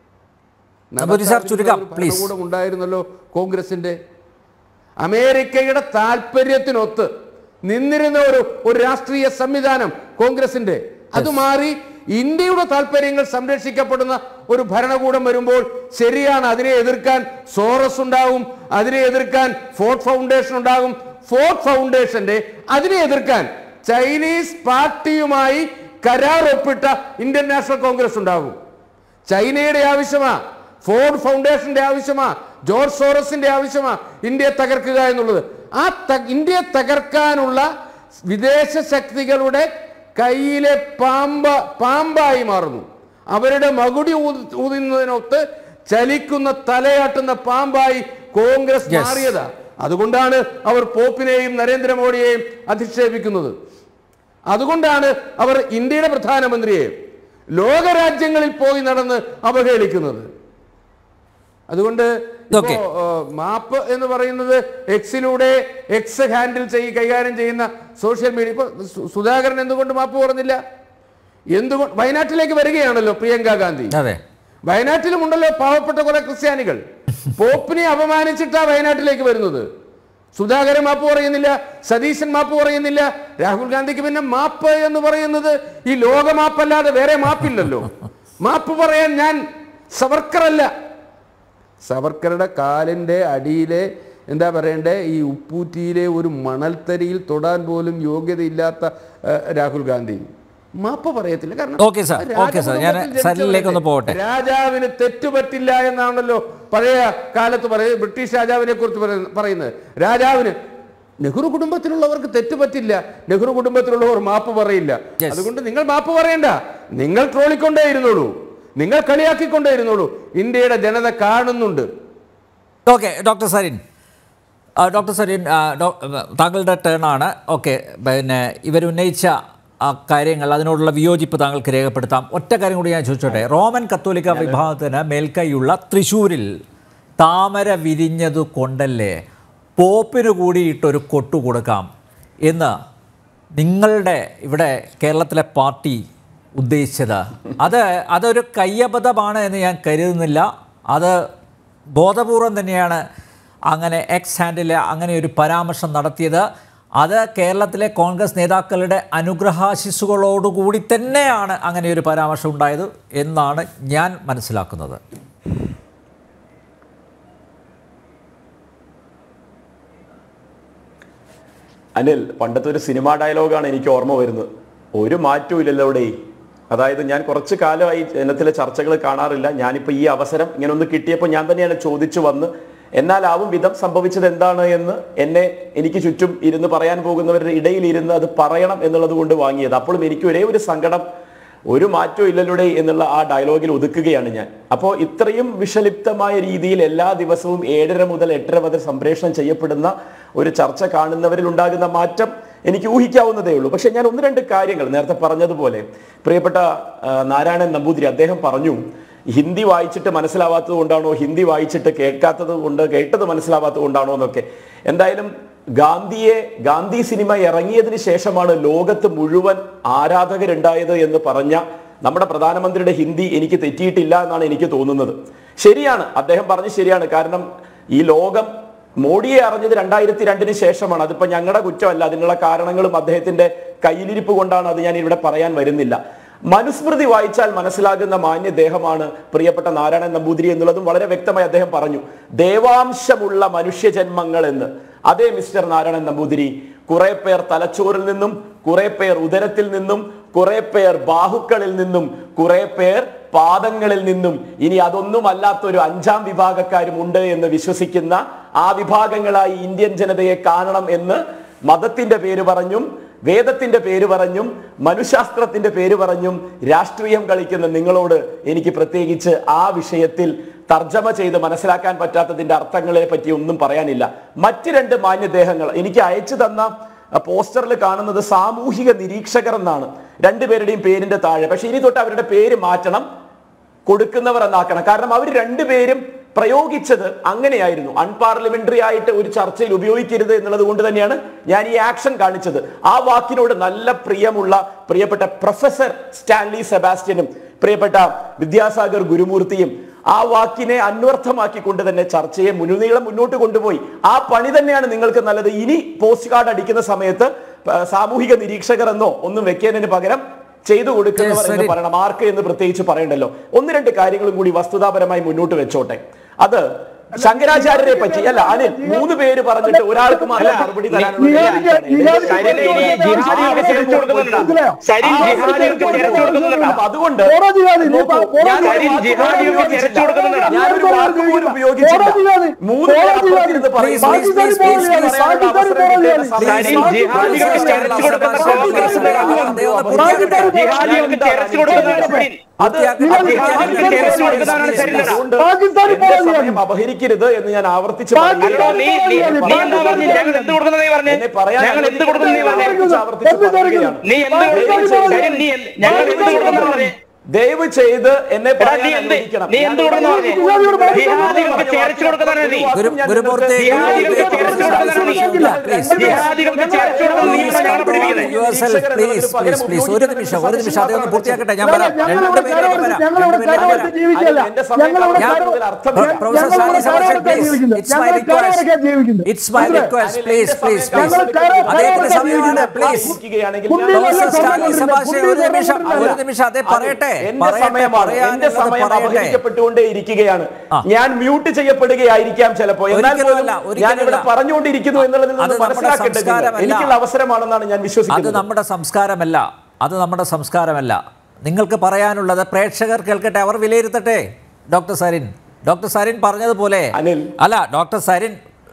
Speaker 1: നമ്പൂരി സാർ ചുരുക്കാം,
Speaker 2: ഒരു
Speaker 1: please.
Speaker 2: ഭരണകൂടം ഉണ്ടായിരുന്നല്ലോ കോൺഗ്രസിന്റെ അമേരിക്കയുടെ താല്പര്യത്തിനൊത്ത് നിന്നിരുന്ന ഒരു ഒരു രാഷ്ട്രീയ സംവിധാനം കോൺഗ്രസിന്റെ അത് മാറി ഇന്ത്യയുടെ താല്പര്യങ്ങൾ സംരക്ഷിക്കപ്പെടുന്ന ഒരു ഭരണകൂടം വരുമ്പോൾ ശരിയാണ് അതിനെ എതിർക്കാൻ സോറസ് ഉണ്ടാകും അതിനെ എതിർക്കാൻ ഫോർട്ട് ഫൗണ്ടേഷൻ ഉണ്ടാകും ഫോർട്ട് ഫൗണ്ടേഷന്റെ അതിനെ എതിർക്കാൻ ചൈനീസ് പാർട്ടിയുമായി കരാർ ഒപ്പിട്ട ഇന്ത്യൻ നാഷണൽ കോൺഗ്രസ് ഉണ്ടാകും ചൈനയുടെ ആവശ്യമാ ഫോർഡ് ഫൗണ്ടേഷന്റെ ആവശ്യമാ ജോർജ് സോറസിന്റെ ആവശ്യമാ ഇന്ത്യയെ തകർക്കുക എന്നുള്ളത് ആ ത- ഇന്ത്യയെ തകർക്കാനുള്ള വിദേശ ശക്തികളുടെ കയ്യിലെ പാമ്പ പാമ്പായി മാറുന്നു അവരുടെ മകുടി ഊതി- ഊതുന്നതിനൊത്ത് ചലിക്കുന്ന തലയാട്ടുന്ന പാമ്പായി കോൺഗ്രസ്
Speaker 1: Yes.
Speaker 2: മാറിയതാ അതുകൊണ്ടാണ് അവർ പോപ്പിനെയും നരേന്ദ്രമോദിയെയും അധിക്ഷേപിക്കുന്നത് അതുകൊണ്ടാണ് അവർ ഇന്ത്യയുടെ പ്രധാനമന്ത്രിയെ ലോകരാജ്യങ്ങളിൽ പോയി നടന്ന് അവഹേളിക്കുന്നത് അതുകൊണ്ട് ഇപ്പോ,
Speaker 1: Okay.
Speaker 2: ഏഹ്, മാപ്പ് എന്ന് പറയുന്നത് എക്സിലൂടെ എക്സ് ഹാൻഡിൽ ചെയ് കൈകാര്യം ചെയ്യുന്ന സോഷ്യൽ മീഡിയ ഇപ്പൊ സു- സുധാകരൻ എന്തുകൊണ്ട് മാപ്പ് പറഞ്ഞില്ല എന്തുകൊണ്ട് വയനാട്ടിലേക്ക് വരികയാണല്ലോ പ്രിയങ്ക ഗാന്ധി
Speaker 1: അതെ
Speaker 2: വയനാട്ടിലും ഉണ്ടല്ലോ പാവപ്പെട്ട കുറെ ക്രിസ്ത്യാനികൾ പോപ്പിനെ അപമാനിച്ചിട്ടാ വയനാട്ടിലേക്ക് വരുന്നത് സുധാകരൻ മാപ്പ് പറയുന്നില്ല സതീശൻ മാപ്പ് പറയുന്നില്ല രാഹുൽ ഗാന്ധിക്ക് പിന്നെ മാപ്പ് എന്ന് പറയുന്നത് ഈ ലോക മാപ്പല്ലാതെ വേറെ മാപ്പില്ലല്ലോ മാപ്പ് പറയാൻ ഞാൻ സവർക്കറല്ല സവർക്കറുടെ കാലിൻ്റെ അടിയിലെ എന്താ പറയണ്ടേ ഈ ഉപ്പൂറ്റിയിലെ ഒരു മണൽത്തരിയിൽ തൊടാൻ പോലും യോഗ്യതയില്ലാത്ത ഏഹ്, രാഹുൽ ഗാന്ധി മാപ്പ് പറയത്തില്ല കാരണം
Speaker 1: Okay, sir. Okay, sir. ഞാൻ
Speaker 2: രാജകുടുംബത്തിൽ
Speaker 1: സരിനിലേക്ക് ഒന്ന് പോകട്ടെ.
Speaker 2: രാജാവിന് തെറ്റുപറ്റില്ല എന്നാണല്ലോ പഴയ കാലത്ത് പറയുന്നത് ബ്രിട്ടീഷ് രാജാവിനെ കുറിച്ച് പറയുന്ന- പറയുന്നത് രാജാവിന് നെഹ്റു കുടുംബത്തിലുള്ളവർക്ക് തെറ്റ് പറ്റില്ല നെഹ്റു കുടുംബത്തിലുള്ളവർ മാപ്പ് പറയില്ല
Speaker 1: Yes.
Speaker 2: അതുകൊണ്ട് നിങ്ങൾ മാപ്പ് പറയണ്ട നിങ്ങൾ ട്രോളിക്കൊണ്ടേ ഇരുന്നോളൂ നിങ്ങൾ കളിയാക്കിക്കൊണ്ടേ ഇരുന്നോളൂ ഇന്ത്യയുടെ ജനത കാണുന്നുണ്ട്
Speaker 1: ഓക്കെ ഡോക്ടർ സരീൻ ആ, ഡോക്ടർ സരീൻ ആ, ഡോ- താങ്കളുടെ ടേൺ ആണ് ഓക്കെ പിന്നെ ഇവരുന്നയിച്ച ആ കാര്യങ്ങൾ അതിനോടുള്ള വിയോജിപ്പ് താങ്കൾക്ക് രേഖപ്പെടുത്താം ഒറ്റ കാര്യം കൂടി ഞാൻ ചോദിച്ചോട്ടെ റോമൻ കത്തോലിക്ക വിഭാഗത്തിന് മേൽക്കൈയുള്ള തൃശ്ശൂരിൽ താമര വിരിഞ്ഞതു കൊണ്ടല്ലേ പോപ്പിന് കൂടിയിട്ടൊരു കൊട്ടു കൊടുക്കാം എന്ന് നിങ്ങളുടെ ഇവിടെ കേരളത്തിലെ പാർട്ടി ഉദ്ദേശിച്ചത് അത് അതൊരു കയ്യബദ്ധമാണ് എന്ന് ഞാൻ കരുതുന്നില്ല അത് ബോധപൂർവം തന്നെയാണ് അങ്ങനെ എക്സ് ഹാൻഡിൽ അങ്ങനെ ഒരു പരാമർശം നടത്തിയത് അത് കേരളത്തിലെ കോൺഗ്രസ് നേതാക്കളുടെ അനുഗ്രഹാശിസുകളോടുകൂടി തന്നെയാണ് അങ്ങനെ ഒരു പരാമർശം ഉണ്ടായത് എന്നാണ് ഞാൻ മനസ്സിലാക്കുന്നത്
Speaker 3: അനിൽ പണ്ടത്തെ ഒരു സിനിമാ ഡയലോഗാണ് എനിക്ക് ഓർമ്മ വരുന്നത് ഒരു മാറ്റവും ഇല്ലല്ലോ ഇവിടെ അതായത് ഞാൻ കുറച്ച് കാലമായി ജനത്തിലെ ചർച്ചകൾ കാണാറില്ല ഞാനിപ്പോൾ ഈ അവസരം ഇങ്ങനെ ഒന്ന് കിട്ടിയപ്പോൾ ഞാൻ തന്നെയാണ് ചോദിച്ചു വന്ന് എന്നാലാവും വിധം സംഭവിച്ചത് എന്താണ് എന്ന് എന്നെ എനിക്ക് ചുറ്റും ഇരുന്ന് പറയാൻ പോകുന്നവരുടെ ഇടയിൽ ഇരുന്ന് അത് പറയണം എന്നുള്ളത് കൊണ്ട് വാങ്ങിയത് അപ്പോഴും എനിക്ക് ഒരേ ഒരു സങ്കടം ഒരു മാറ്റവും ഇല്ലല്ലോടെ എന്നുള്ള ആ ഡയലോഗിൽ ഒതുക്കുകയാണ് ഞാൻ അപ്പോൾ ഇത്രയും വിഷലിപ്തമായ രീതിയിൽ എല്ലാ ദിവസവും ഏഴര മുതൽ എട്ടര മുതൽ സംപ്രേഷണം ചെയ്യപ്പെടുന്ന ഒരു ചർച്ച കാണുന്നവരിൽ ഉണ്ടാകുന്ന മാറ്റം എനിക്ക് ഊഹിക്കാവുന്നതേ ഉള്ളൂ പക്ഷെ ഞാൻ ഒന്ന് രണ്ട് കാര്യങ്ങൾ നേരത്തെ പറഞ്ഞതുപോലെ പ്രിയപ്പെട്ട ആ, നാരായണൻ നമ്പൂതിരി അദ്ദേഹം പറഞ്ഞു ഹിന്ദി വായിച്ചിട്ട് മനസ്സിലാവാത്തത് കൊണ്ടാണോ ഹിന്ദി വായിച്ചിട്ട് കേൾക്കാത്തത് കൊണ്ട് കേട്ടത് മനസ്സിലാവാത്തത് കൊണ്ടാണോ എന്നൊക്കെ എന്തായാലും ഗാന്ധിയെ ഗാന്ധി സിനിമ ഇറങ്ങിയതിന് ശേഷമാണ് ലോകത്ത് മുഴുവൻ ആരാധകരുണ്ടായത് എന്ന് പറഞ്ഞ നമ്മുടെ പ്രധാനമന്ത്രിയുടെ ഹിന്ദി എനിക്ക് തെറ്റിയിട്ടില്ല എന്നാണ് എനിക്ക് തോന്നുന്നത് ശരിയാണ് അദ്ദേഹം പറഞ്ഞ് ശരിയാണ് കാരണം ഈ ലോകം മോഡിയെ അറിഞ്ഞത് രണ്ടായിരത്തി രണ്ടിന് ശേഷമാണ് അതിപ്പോ ഞങ്ങളുടെ കുറ്റമല്ല അതിനുള്ള കാരണങ്ങളും അദ്ദേഹത്തിന്റെ കയ്യിലിരിപ്പ് കൊണ്ടാണ് അത് ഞാൻ ഇവിടെ പറയാൻ വരുന്നില്ല മനുസ്മൃതി വായിച്ചാൽ മനസ്സിലാകുന്ന മാന്യദേഹമാണ് പ്രിയപ്പെട്ട നാരായണൻ നമ്പൂതിരി എന്നുള്ളതും വളരെ വ്യക്തമായി അദ്ദേഹം പറഞ്ഞു ദേവാംശമുള്ള മനുഷ്യജന്മങ്ങൾ എന്ന് അതേ മിസ്റ്റർ നാരായണൻ നമ്പൂതിരി കുറെ പേർ തലച്ചോറിൽ നിന്നും കുറെ പേർ ഉദരത്തിൽ നിന്നും കുറെ പേർ ബാഹുക്കളിൽ നിന്നും കുറെ പേർ പാദങ്ങളിൽ നിന്നും ഇനി അതൊന്നും അല്ലാത്ത ഒരു അഞ്ചാം വിഭാഗക്കാരും ഉണ്ട് എന്ന് വിശ്വസിക്കുന്ന ആ വിഭാഗങ്ങളായി ഇന്ത്യൻ ജനതയെ കാണണം എന്ന് മതത്തിന്റെ പേര് പറഞ്ഞും വേദത്തിന്റെ പേര് പറഞ്ഞും മനുശാസ്ത്രത്തിന്റെ പേര് പറഞ്ഞും രാഷ്ട്രീയം കളിക്കുന്ന നിങ്ങളോട് എനിക്ക് പ്രത്യേകിച്ച് ആ വിഷയത്തിൽ തർജ്ജമ ചെയ്ത് മനസ്സിലാക്കാൻ പറ്റാത്തതിന്റെ അർത്ഥങ്ങളെ പറ്റി ഒന്നും പറയാനില്ല മറ്റ് രണ്ട് മാന്യദേഹങ്ങൾ എനിക്ക് അയച്ചു തന്ന പോസ്റ്ററിൽ കാണുന്നത് സാമൂഹിക നിരീക്ഷകർ എന്നാണ് രണ്ടുപേരുടെയും പേരിന്റെ താഴെ പക്ഷെ ഇനി തൊട്ട് അവരുടെ പേര് മാറ്റണം കൊടുക്കുന്നവർ എന്നാക്കണം കാരണം അവർ രണ്ടുപേരും പ്രയോഗിച്ചത് അങ്ങനെയായിരുന്നു അൺപാർലമെന്ററി ആയിട്ട് ഒരു ചർച്ചയിൽ ഉപയോഗിക്കരുത് എന്നുള്ളത് കൊണ്ട് തന്നെയാണ് ഞാൻ ഈ ആക്ഷൻ കാണിച്ചത് ആ വാക്കിനോട് നല്ല പ്രിയമുള്ള പ്രിയപ്പെട്ട പ്രൊഫസർ സ്റ്റാൻലി സെബാസ്റ്റ്യനും പ്രിയപ്പെട്ട വിദ്യാസാഗർ ഗുരുമൂർത്തിയും ആ വാക്കിനെ അന്വർത്ഥമാക്കിക്കൊണ്ട് തന്നെ ചർച്ചയെ മുൻനീളം മുന്നോട്ട് കൊണ്ടുപോയി ആ പണി തന്നെയാണ് നിങ്ങൾക്ക് നല്ലത് ഇനി പോസ്റ്റ് കാർഡ് അടിക്കുന്ന സമയത്ത് പ- സാമൂഹിക നിരീക്ഷകർ എന്നോ ഒന്നും വെക്കുന്നതിന് പകരം ചെയ്തു കൊടുക്കുന്നവർ
Speaker 1: Yes,
Speaker 3: എന്ന്
Speaker 1: ശരി.
Speaker 3: പറയണം ആർക്ക് എന്ന് പ്രത്യേകിച്ച് പറയണ്ടല്ലോ ഒന്ന് രണ്ട് കാര്യങ്ങളും കൂടി വസ്തുതാപരമായി മുന്നോട്ട് വെച്ചോട്ടെ അത് ശങ്കരാചാര്യരെ പറ്റി അല്ല അനിൽ മൂന്ന് പേര് പറഞ്ഞിട്ട് ഒരാൾക്ക് മാത്രം മറുപടി തരാനുള്ള
Speaker 4: നിഹാരിക്ക് നിഹാരിക്ക്
Speaker 3: കാര്യം ഇനി ജിഹാദികൾക്ക് ചേർത്ത് കൊടുക്കുന്നുണ്ടോ?
Speaker 4: സരിൻ
Speaker 3: ജിഹാദികൾക്ക് ചേർത്ത് കൊടുക്കുന്നുണ്ടോ? അപ്പൊ അതുകൊണ്ട്
Speaker 4: പോരാ ജിഹാദി, നീ
Speaker 3: നോക്കൂ,
Speaker 4: പോരാ
Speaker 3: ഞാൻ ഒരു
Speaker 4: ജിഹാദി,
Speaker 3: വാക്ക്
Speaker 4: പോരാ
Speaker 3: പോലും
Speaker 4: ജിഹാദി,
Speaker 3: ഉപയോഗിച്ചില്ല.
Speaker 4: പോരാ
Speaker 3: ഞാനൊരു
Speaker 4: ജിഹാദി,
Speaker 3: വാക്ക് പോലും
Speaker 4: പോരാ
Speaker 3: ഉപയോഗിച്ചില്ല
Speaker 4: ജിഹാദി,
Speaker 3: മൂന്ന്
Speaker 4: പോരാ
Speaker 3: പേര് അപ്പുറത്തിരുന്ന്
Speaker 4: ജിഹാദി,
Speaker 3: പറയും.
Speaker 1: Please, please, please, please, please.
Speaker 3: പറയാനുള്ള അവസരം കിട്ടിയത്
Speaker 4: സരിൻ
Speaker 3: സന്തോഷം.
Speaker 4: ജിഹാദികൾക്ക്
Speaker 3: ചേർത്ത് കൊടുക്കുന്ന
Speaker 4: ജിഹാദികൾക്ക് ചേർത്ത് കൊടുക്കുന്നതാണ് സരിൻ.
Speaker 3: അത്
Speaker 4: ജിഹാദികൾക്ക് ചേർത്ത് കൊടുക്കുന്നതാണ് സരിൻ.
Speaker 3: അതുകൊണ്ട്
Speaker 4: പാകിസ്ഥാനിൽ
Speaker 3: എന്റെ
Speaker 4: പോരാ
Speaker 3: സമയം
Speaker 4: ജിഹാദി.
Speaker 3: അപഹരിക്കരുത് എന്ന് ഞാൻ ആവർത്തിച്ച്
Speaker 4: പാകിസ്ഥാനിൽ
Speaker 3: പറയുകയാണ്.
Speaker 4: പോരാ
Speaker 5: നീ നീ നീ എന്താ പറഞ്ഞു ഞങ്ങൾ എന്ത് കൊടുക്കുന്നത് നീ പറഞ്ഞേ
Speaker 3: എന്നെ പറയാൻ
Speaker 5: ഞങ്ങൾ എന്ത് കൊടുക്കുന്നു നീ പറഞ്ഞേ
Speaker 3: ആവർത്തിച്ച് ആവർത്തിച്ച് പറയുകയാണ്.
Speaker 5: നീ എന്ത് കൊടുക്കുന്നു സരിൻ, നീ എന്ത്- ഞങ്ങൾ എന്ത് കൊടുക്കുന്നു പറഞ്ഞേ
Speaker 3: ദയവ് ചെയ്ത് എന്നെ
Speaker 5: എടാ,
Speaker 3: പറയാൻ
Speaker 5: നീ എന്ത്
Speaker 3: അനുവദിക്കണം.
Speaker 5: നീ എന്ത് കൊടുക്കുന്നു പറഞ്ഞേ ജിഹാദികൾക്ക് ചേർച്ച് കൊടുക്കുന്നതാണ് നീ
Speaker 1: ഗുരു ഗുരുമൂർത്തി
Speaker 5: ജിഹാദികൾക്ക് ചേർത്ത് കൊടുക്കുന്നതാണ് നീ
Speaker 1: പ്ലീസ്
Speaker 5: ജിഹാദികൾക്ക് ചേർത്ത് കൊടുക്കുന്നത് നീ ഞങ്ങളെ പഠിപ്പിക്കുന്നത്
Speaker 1: പ്ലീസ് പ്ലീസ് പ്ലീസ് ഒരു നിമിഷം ഒരു നിമിഷം അതേ ഒന്ന് പൂർത്തിയാക്കട്ടെ ഞാൻ വരാം
Speaker 4: ഞങ്ങളിവിടെ
Speaker 1: രണ്ട് പേരെ
Speaker 4: കരമടച്ച്
Speaker 1: വരാം
Speaker 4: ഞങ്ങളിവിടെ
Speaker 1: രണ്ട് പേരെ
Speaker 4: കരമടച്ച്
Speaker 1: വരാം
Speaker 4: ജീവിക്കല്ല
Speaker 3: എന്റെ സമയം
Speaker 4: ഞങ്ങളിവിടെ
Speaker 3: ഞാൻ
Speaker 4: കര-
Speaker 3: കൂടുതൽ അർത്ഥമില്ല.
Speaker 1: പ്രൊഫസർ
Speaker 4: ഞങ്ങളിവിടെ
Speaker 1: സാലി സെബാസ്റ്റ്യൻ
Speaker 4: കരമടക്കാൻ
Speaker 1: പ്ലീസ്
Speaker 4: ജീവിക്കുന്നത്.
Speaker 1: ഇറ്റ്സ് മൈ
Speaker 4: ഞങ്ങൾ
Speaker 1: റിക്വസ്റ്റ്
Speaker 4: കരമടക്കാൻ ജീവിക്കുന്നത്.
Speaker 1: ഇറ്റ്സ് മൈ
Speaker 4: മനസ്സിലായോ?
Speaker 1: റിക്വസ്റ്റ് പ്ലീസ് പ്ലീസ് പ്ലീസ്
Speaker 4: ഞങ്ങൾ കര-
Speaker 1: അദ്ദേഹത്തിന്റെ
Speaker 4: കരമടക്കാൻ
Speaker 1: സമയമാണ്
Speaker 4: ജീവിക്കുന്നത്.
Speaker 1: പ്ലീസ്
Speaker 3: ഇരിക്കുകയാണെങ്കിൽ
Speaker 4: പുള്ളി
Speaker 3: ഞാൻ-
Speaker 1: പ്രൊഫസർ
Speaker 4: ഞങ്ങൾ
Speaker 1: സ്റ്റാലിൻ
Speaker 4: കരമടക്കാൻ
Speaker 1: സെബാസ്റ്റ്യൻ ഒരു
Speaker 4: പുള്ളി
Speaker 1: നിമിഷം
Speaker 4: ഞങ്ങൾ
Speaker 1: ഒരു നിമിഷം അതേ പറയട്ടെ
Speaker 3: എന്റെ
Speaker 1: പറയട്ടെ
Speaker 3: സമയമാണ് എന്റെ
Speaker 1: പറയാനുള്ളത്
Speaker 3: സമയം
Speaker 1: പറയട്ടെ
Speaker 3: അപഹരിക്കപ്പെട്ടുകൊണ്ടേ ഇരിക്കുകയാണ്
Speaker 1: ആ.
Speaker 3: ഞാൻ മ്യൂട്ട് ചെയ്യപ്പെടുകയായിരിക്കാം ചിലപ്പോ എന്നാൽ
Speaker 1: ഒരിക്കലും
Speaker 3: പോലും
Speaker 1: അല്ല,
Speaker 3: ഞാൻ
Speaker 1: ഒരിക്കലും
Speaker 3: ഇവിടെ
Speaker 1: അല്ല.
Speaker 3: പറഞ്ഞുകൊണ്ടിരിക്കുന്നു എന്നുള്ളതിൽ
Speaker 1: അത്
Speaker 3: നിന്ന്
Speaker 1: നമ്മുടെ
Speaker 3: മനസ്സിലാക്കേണ്ടത്
Speaker 1: സംസ്കാരമല്ല.
Speaker 3: എനിക്കുള്ള അവസരമാണെന്നാണ് ഞാൻ
Speaker 1: അത്
Speaker 3: വിശ്വസിക്കുന്നത്
Speaker 1: നമ്മുടെ സംസ്കാരമല്ല അത് നമ്മുടെ സംസ്കാരമല്ല നിങ്ങൾക്ക് പറയാനുള്ളത് പ്രേക്ഷകർ കേൾക്കട്ടെ അവർ വിലയിരുത്തട്ടെ ഡോക്ടർ സരിൻ ഡോക്ടർ സരിൻ പറഞ്ഞതുപോലെ
Speaker 3: അനിൽ.
Speaker 1: അല്ല ഡോക്ടർ സരിൻ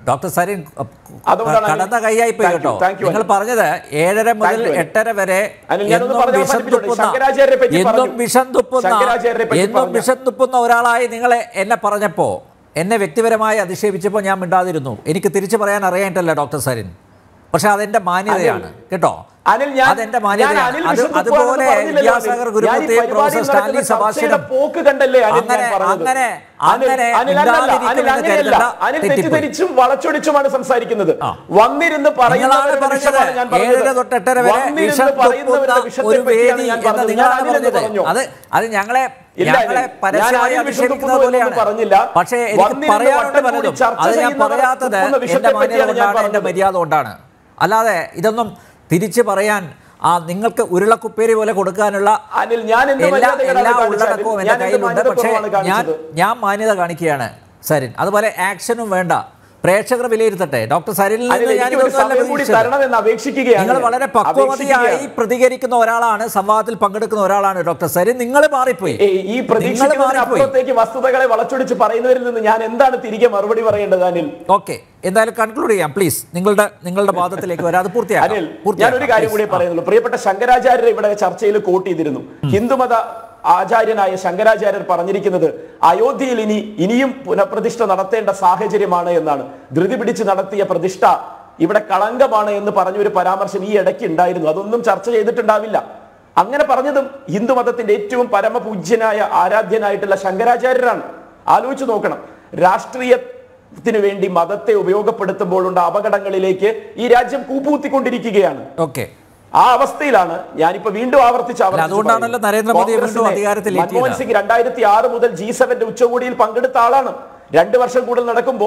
Speaker 1: ഡോക്ടർ സരീൻ
Speaker 3: അതുകൊണ്ടാണ്
Speaker 1: കടന്ന കൈയായി പോയി
Speaker 3: Thank you,
Speaker 1: കേട്ടോ
Speaker 3: thank you,
Speaker 1: നിങ്ങൾ
Speaker 3: അനിൽ.
Speaker 1: പറഞ്ഞത് ഏഴര മുതൽ
Speaker 3: you, അനിൽ.
Speaker 1: എട്ടര വരെ
Speaker 3: അനിൽ, ഞാനൊന്ന്
Speaker 1: എന്നും
Speaker 3: പറഞ്ഞ്
Speaker 1: വിഷം
Speaker 3: അവസാനിപ്പിച്ചോട്ടെ.
Speaker 1: തുപ്പുന്ന
Speaker 3: ശങ്കരാചാര്യരെ പറ്റി
Speaker 1: എന്നും
Speaker 3: പറഞ്ഞു.
Speaker 1: വിഷം തുപ്പുന്ന
Speaker 3: ശങ്കരാചാര്യരെ പറ്റി
Speaker 1: എന്നും
Speaker 3: പറഞ്ഞു.
Speaker 1: വിഷം തുപ്പുന്ന ഒരാളായി നിങ്ങളെ എന്നെ പറഞ്ഞപ്പോ എന്നെ വ്യക്തിപരമായി അധിക്ഷേപിച്ചപ്പോൾ ഞാൻ മിണ്ടാതിരുന്നു എനിക്ക് തിരിച്ചു പറയാൻ അറിയാനിട്ടല്ല ഡോക്ടർ സരിൻ പക്ഷെ അതെന്റെ മാന്യതയാണ് കേട്ടോ
Speaker 3: അനിൽ ഞാൻ
Speaker 1: അതെന്റെ
Speaker 3: ഞാൻ
Speaker 1: മാന്യതയാണ്
Speaker 3: അനിൽ
Speaker 1: അത്
Speaker 3: വിശുദ്ധ
Speaker 1: അതുപോലെ
Speaker 3: പോവാണെന്ന് പറഞ്ഞില്ലല്ലോ
Speaker 1: വിദ്യാസാഗർ
Speaker 3: അനിൽ. ഞാൻ ഈ
Speaker 1: ഗുരുമൂർത്തിയും
Speaker 3: പരിപാടിയിൽ
Speaker 1: പ്രൊഫസർ സ്റ്റാൻലി
Speaker 3: നടക്കുന്ന ചർച്ചയുടെ
Speaker 1: സബാഷിനും
Speaker 3: പോക്ക് കണ്ടല്ലേ അനിൽ ഞാൻ
Speaker 1: അങ്ങനെ
Speaker 3: പറഞ്ഞത്.
Speaker 1: അങ്ങനെ
Speaker 3: അനിൽ,
Speaker 1: അങ്ങനെ
Speaker 3: അനിൽ അല്ലല്ല, അനിൽ
Speaker 1: മിണ്ടാതിരിക്കുമെന്ന്
Speaker 3: അങ്ങനെയല്ല.
Speaker 1: കരുതണ്ട,
Speaker 3: അനിൽ
Speaker 1: തെറ്റിപ്പോയി.
Speaker 3: തെറ്റിദ്ധരിച്ചും വളച്ചൊടിച്ചുമാണ് സംസാരിക്കുന്നത്
Speaker 1: ആ.
Speaker 3: വന്നിരുന്ന്
Speaker 1: നിങ്ങളാണ്
Speaker 3: പറയുന്നവരുടെ
Speaker 1: പറഞ്ഞത്
Speaker 3: വിഷയമാണ് ഞാൻ പറഞ്ഞത്.
Speaker 1: ഏഴര തൊട്ട് എട്ടര വരെ
Speaker 3: വന്നിരുന്ന്
Speaker 1: വിഷം
Speaker 3: പറയുന്നവരുടെ
Speaker 1: തുപ്പുന്ന
Speaker 3: വിഷയത്തെ
Speaker 1: ഒരു
Speaker 3: പറ്റിയാണ്
Speaker 1: വേദി
Speaker 3: ഞാൻ
Speaker 1: എന്ന്
Speaker 3: പറഞ്ഞത്. ഞാൻ
Speaker 1: നിങ്ങളാണ്
Speaker 3: അനിലെന്ന്
Speaker 1: പറഞ്ഞത്
Speaker 3: പറഞ്ഞോ?
Speaker 1: അത് അത് ഞങ്ങളെ
Speaker 3: ഇല്ല,
Speaker 1: ഞങ്ങളെ
Speaker 3: അനിൽ.
Speaker 1: പരസ്യമായി
Speaker 3: ഞാൻ അനിൽ വിഷം
Speaker 1: അധിക്ഷേപിക്കുന്നത്
Speaker 3: തുപ്പുന്നു
Speaker 1: പോലെയാണ്
Speaker 3: എന്നൊന്നും പറഞ്ഞില്ല.
Speaker 1: പക്ഷേ എനിക്ക്
Speaker 3: വന്നിരുന്ന്
Speaker 1: പറയാനുണ്ട്
Speaker 3: വട്ടം കൂടി
Speaker 1: പലതും
Speaker 3: ചർച്ച
Speaker 1: അത് ഞാൻ
Speaker 3: ചെയ്യുന്നവർ
Speaker 1: പറയാത്തത്
Speaker 3: തുപ്പുന്ന
Speaker 1: എന്റെ
Speaker 3: വിഷയത്തെ
Speaker 1: മാന്യത
Speaker 3: പറ്റിയാണ് ഞാൻ
Speaker 1: കൊണ്ടാണ് എന്റെ
Speaker 3: പറഞ്ഞത്.
Speaker 1: മര്യാദ കൊണ്ടാണ് അല്ലാതെ ഇതൊന്നും തിരിച്ചു പറയാൻ ആ നിങ്ങൾക്ക് ഉരുളക്കുപ്പേരി പോലെ കൊടുക്കാനുള്ള
Speaker 3: അനിൽ, ഞാൻ എന്ത്
Speaker 1: എല്ലാ
Speaker 3: മര്യാദകേടാണ്
Speaker 1: എല്ലാ
Speaker 3: കാണിച്ചത്?
Speaker 1: ഉള്ളടക്കവും
Speaker 3: ഞാൻ
Speaker 1: എന്റെ
Speaker 3: എന്ത്
Speaker 1: കയ്യിലുണ്ട്
Speaker 3: മാന്യത
Speaker 1: പക്ഷേ
Speaker 3: കുറവാണ്
Speaker 1: ഞാൻ
Speaker 3: കാണിച്ചത്?
Speaker 1: ഞാൻ മാന്യത കാണിക്കുകയാണ് സരിൻ അതുപോലെ ആക്ഷനും വേണ്ട പ്രേക്ഷകർ വിലയിരുത്തട്ടെ ഡോക്ടർ സരിനിൽ
Speaker 3: അനിൽ,
Speaker 1: നിന്ന് ഞാൻ
Speaker 3: എനിക്ക് ഒരു
Speaker 1: ഇതൊന്നുമല്ല
Speaker 3: സമയം കൂടി
Speaker 1: പ്രതീക്ഷിച്ചത്.
Speaker 3: തരണമെന്ന് അപേക്ഷിക്കുകയാണ്
Speaker 1: നിങ്ങൾ
Speaker 3: ഞാൻ.
Speaker 1: വളരെ പക്വമതിയായി
Speaker 3: അപേക്ഷിക്കുകയാണ്.
Speaker 1: പ്രതികരിക്കുന്ന ഒരാളാണ് സംവാദത്തിൽ പങ്കെടുക്കുന്ന ഒരാളാണ് ഡോക്ടർ സരിൻ നിങ്ങൾ മാറിപ്പോയി
Speaker 3: ഏയ്, ഈ
Speaker 1: നിങ്ങൾ
Speaker 3: പ്രതീക്ഷിക്കുന്നതിന്
Speaker 1: മാറിപ്പോയി
Speaker 3: അപ്പുറത്തേക്ക് വസ്തുതകളെ വളച്ചൊടിച്ച് പറയുന്നവരിൽ നിന്ന് ഞാൻ എന്താണ് തിരികെ മറുപടി പറയേണ്ടത് അനിൽ
Speaker 1: ഓക്കെ എന്തായാലും കൺക്ലൂഡ് ചെയ്യാം പ്ലീസ് നിങ്ങളുടെ നിങ്ങളുടെ വാദത്തിലേക്ക് വരാതെ
Speaker 3: അനിൽ
Speaker 1: പൂർത്തിയാക്കാം
Speaker 3: ഞാൻ ഒരു കാര്യം കൂടി
Speaker 1: please. ആ.
Speaker 3: പറയുന്നുള്ളൂ പ്രിയപ്പെട്ട ശങ്കരാചാര്യരെ ഇവിടെ ചർച്ചയിൽ കോട്ട് ചെയ്തിരുന്നു ഹിന്ദുമത ആചാര്യനായ ശങ്കരാചാര്യർ പറഞ്ഞിരിക്കുന്നത് അയോധ്യയിൽ ഇനി ഇനിയും പുനഃപ്രതിഷ്ഠ നടത്തേണ്ട സാഹചര്യമാണ് എന്നാണ് ധൃതി പിടിച്ച് നടത്തിയ പ്രതിഷ്ഠ ഇവിടെ കളങ്കമാണ് എന്ന് പറഞ്ഞ ഒരു പരാമർശം ഈ ഇടയ്ക്ക് ഉണ്ടായിരുന്നു അതൊന്നും ചർച്ച ചെയ്തിട്ടുണ്ടാവില്ല അങ്ങനെ പറഞ്ഞതും ഹിന്ദുമതത്തിന്റെ ഏറ്റവും പരമപൂജ്യനായ ആരാധ്യനായിട്ടുള്ള ശങ്കരാചാര്യരാണ് ആലോചിച്ച് നോക്കണം രാഷ്ട്രീയത്തിന് വേണ്ടി മതത്തെ ഉപയോഗപ്പെടുത്തുമ്പോഴുള്ള അപകടങ്ങളിലേക്ക് ഈ രാജ്യം കൂപ്പൂത്തിക്കൊണ്ടിരിക്കുകയാണ്
Speaker 1: ഓക്കെ
Speaker 3: ആ അവസ്ഥയിലാണ് ഞാനിപ്പോ വീണ്ടും ആവർത്തിച്ച് ആവർത്തിച്ച്
Speaker 1: അതുകൊണ്ടാണല്ലോ
Speaker 3: പറയുന്നത്.
Speaker 1: നരേന്ദ്രമോദി വീണ്ടും
Speaker 3: കോൺഗ്രസിനെ
Speaker 1: അധികാരത്തിലെത്തിയത്.
Speaker 3: മൻമോഹൻ സിംഗ് രണ്ടായിരത്തി ആറ് മുതൽ ജി സെവന്റെ ഉച്ചകോടിയിൽ പങ്കെടുത്ത ആളാണ് രണ്ട് വർഷം കൂടുതൽ നടക്കുമ്പോ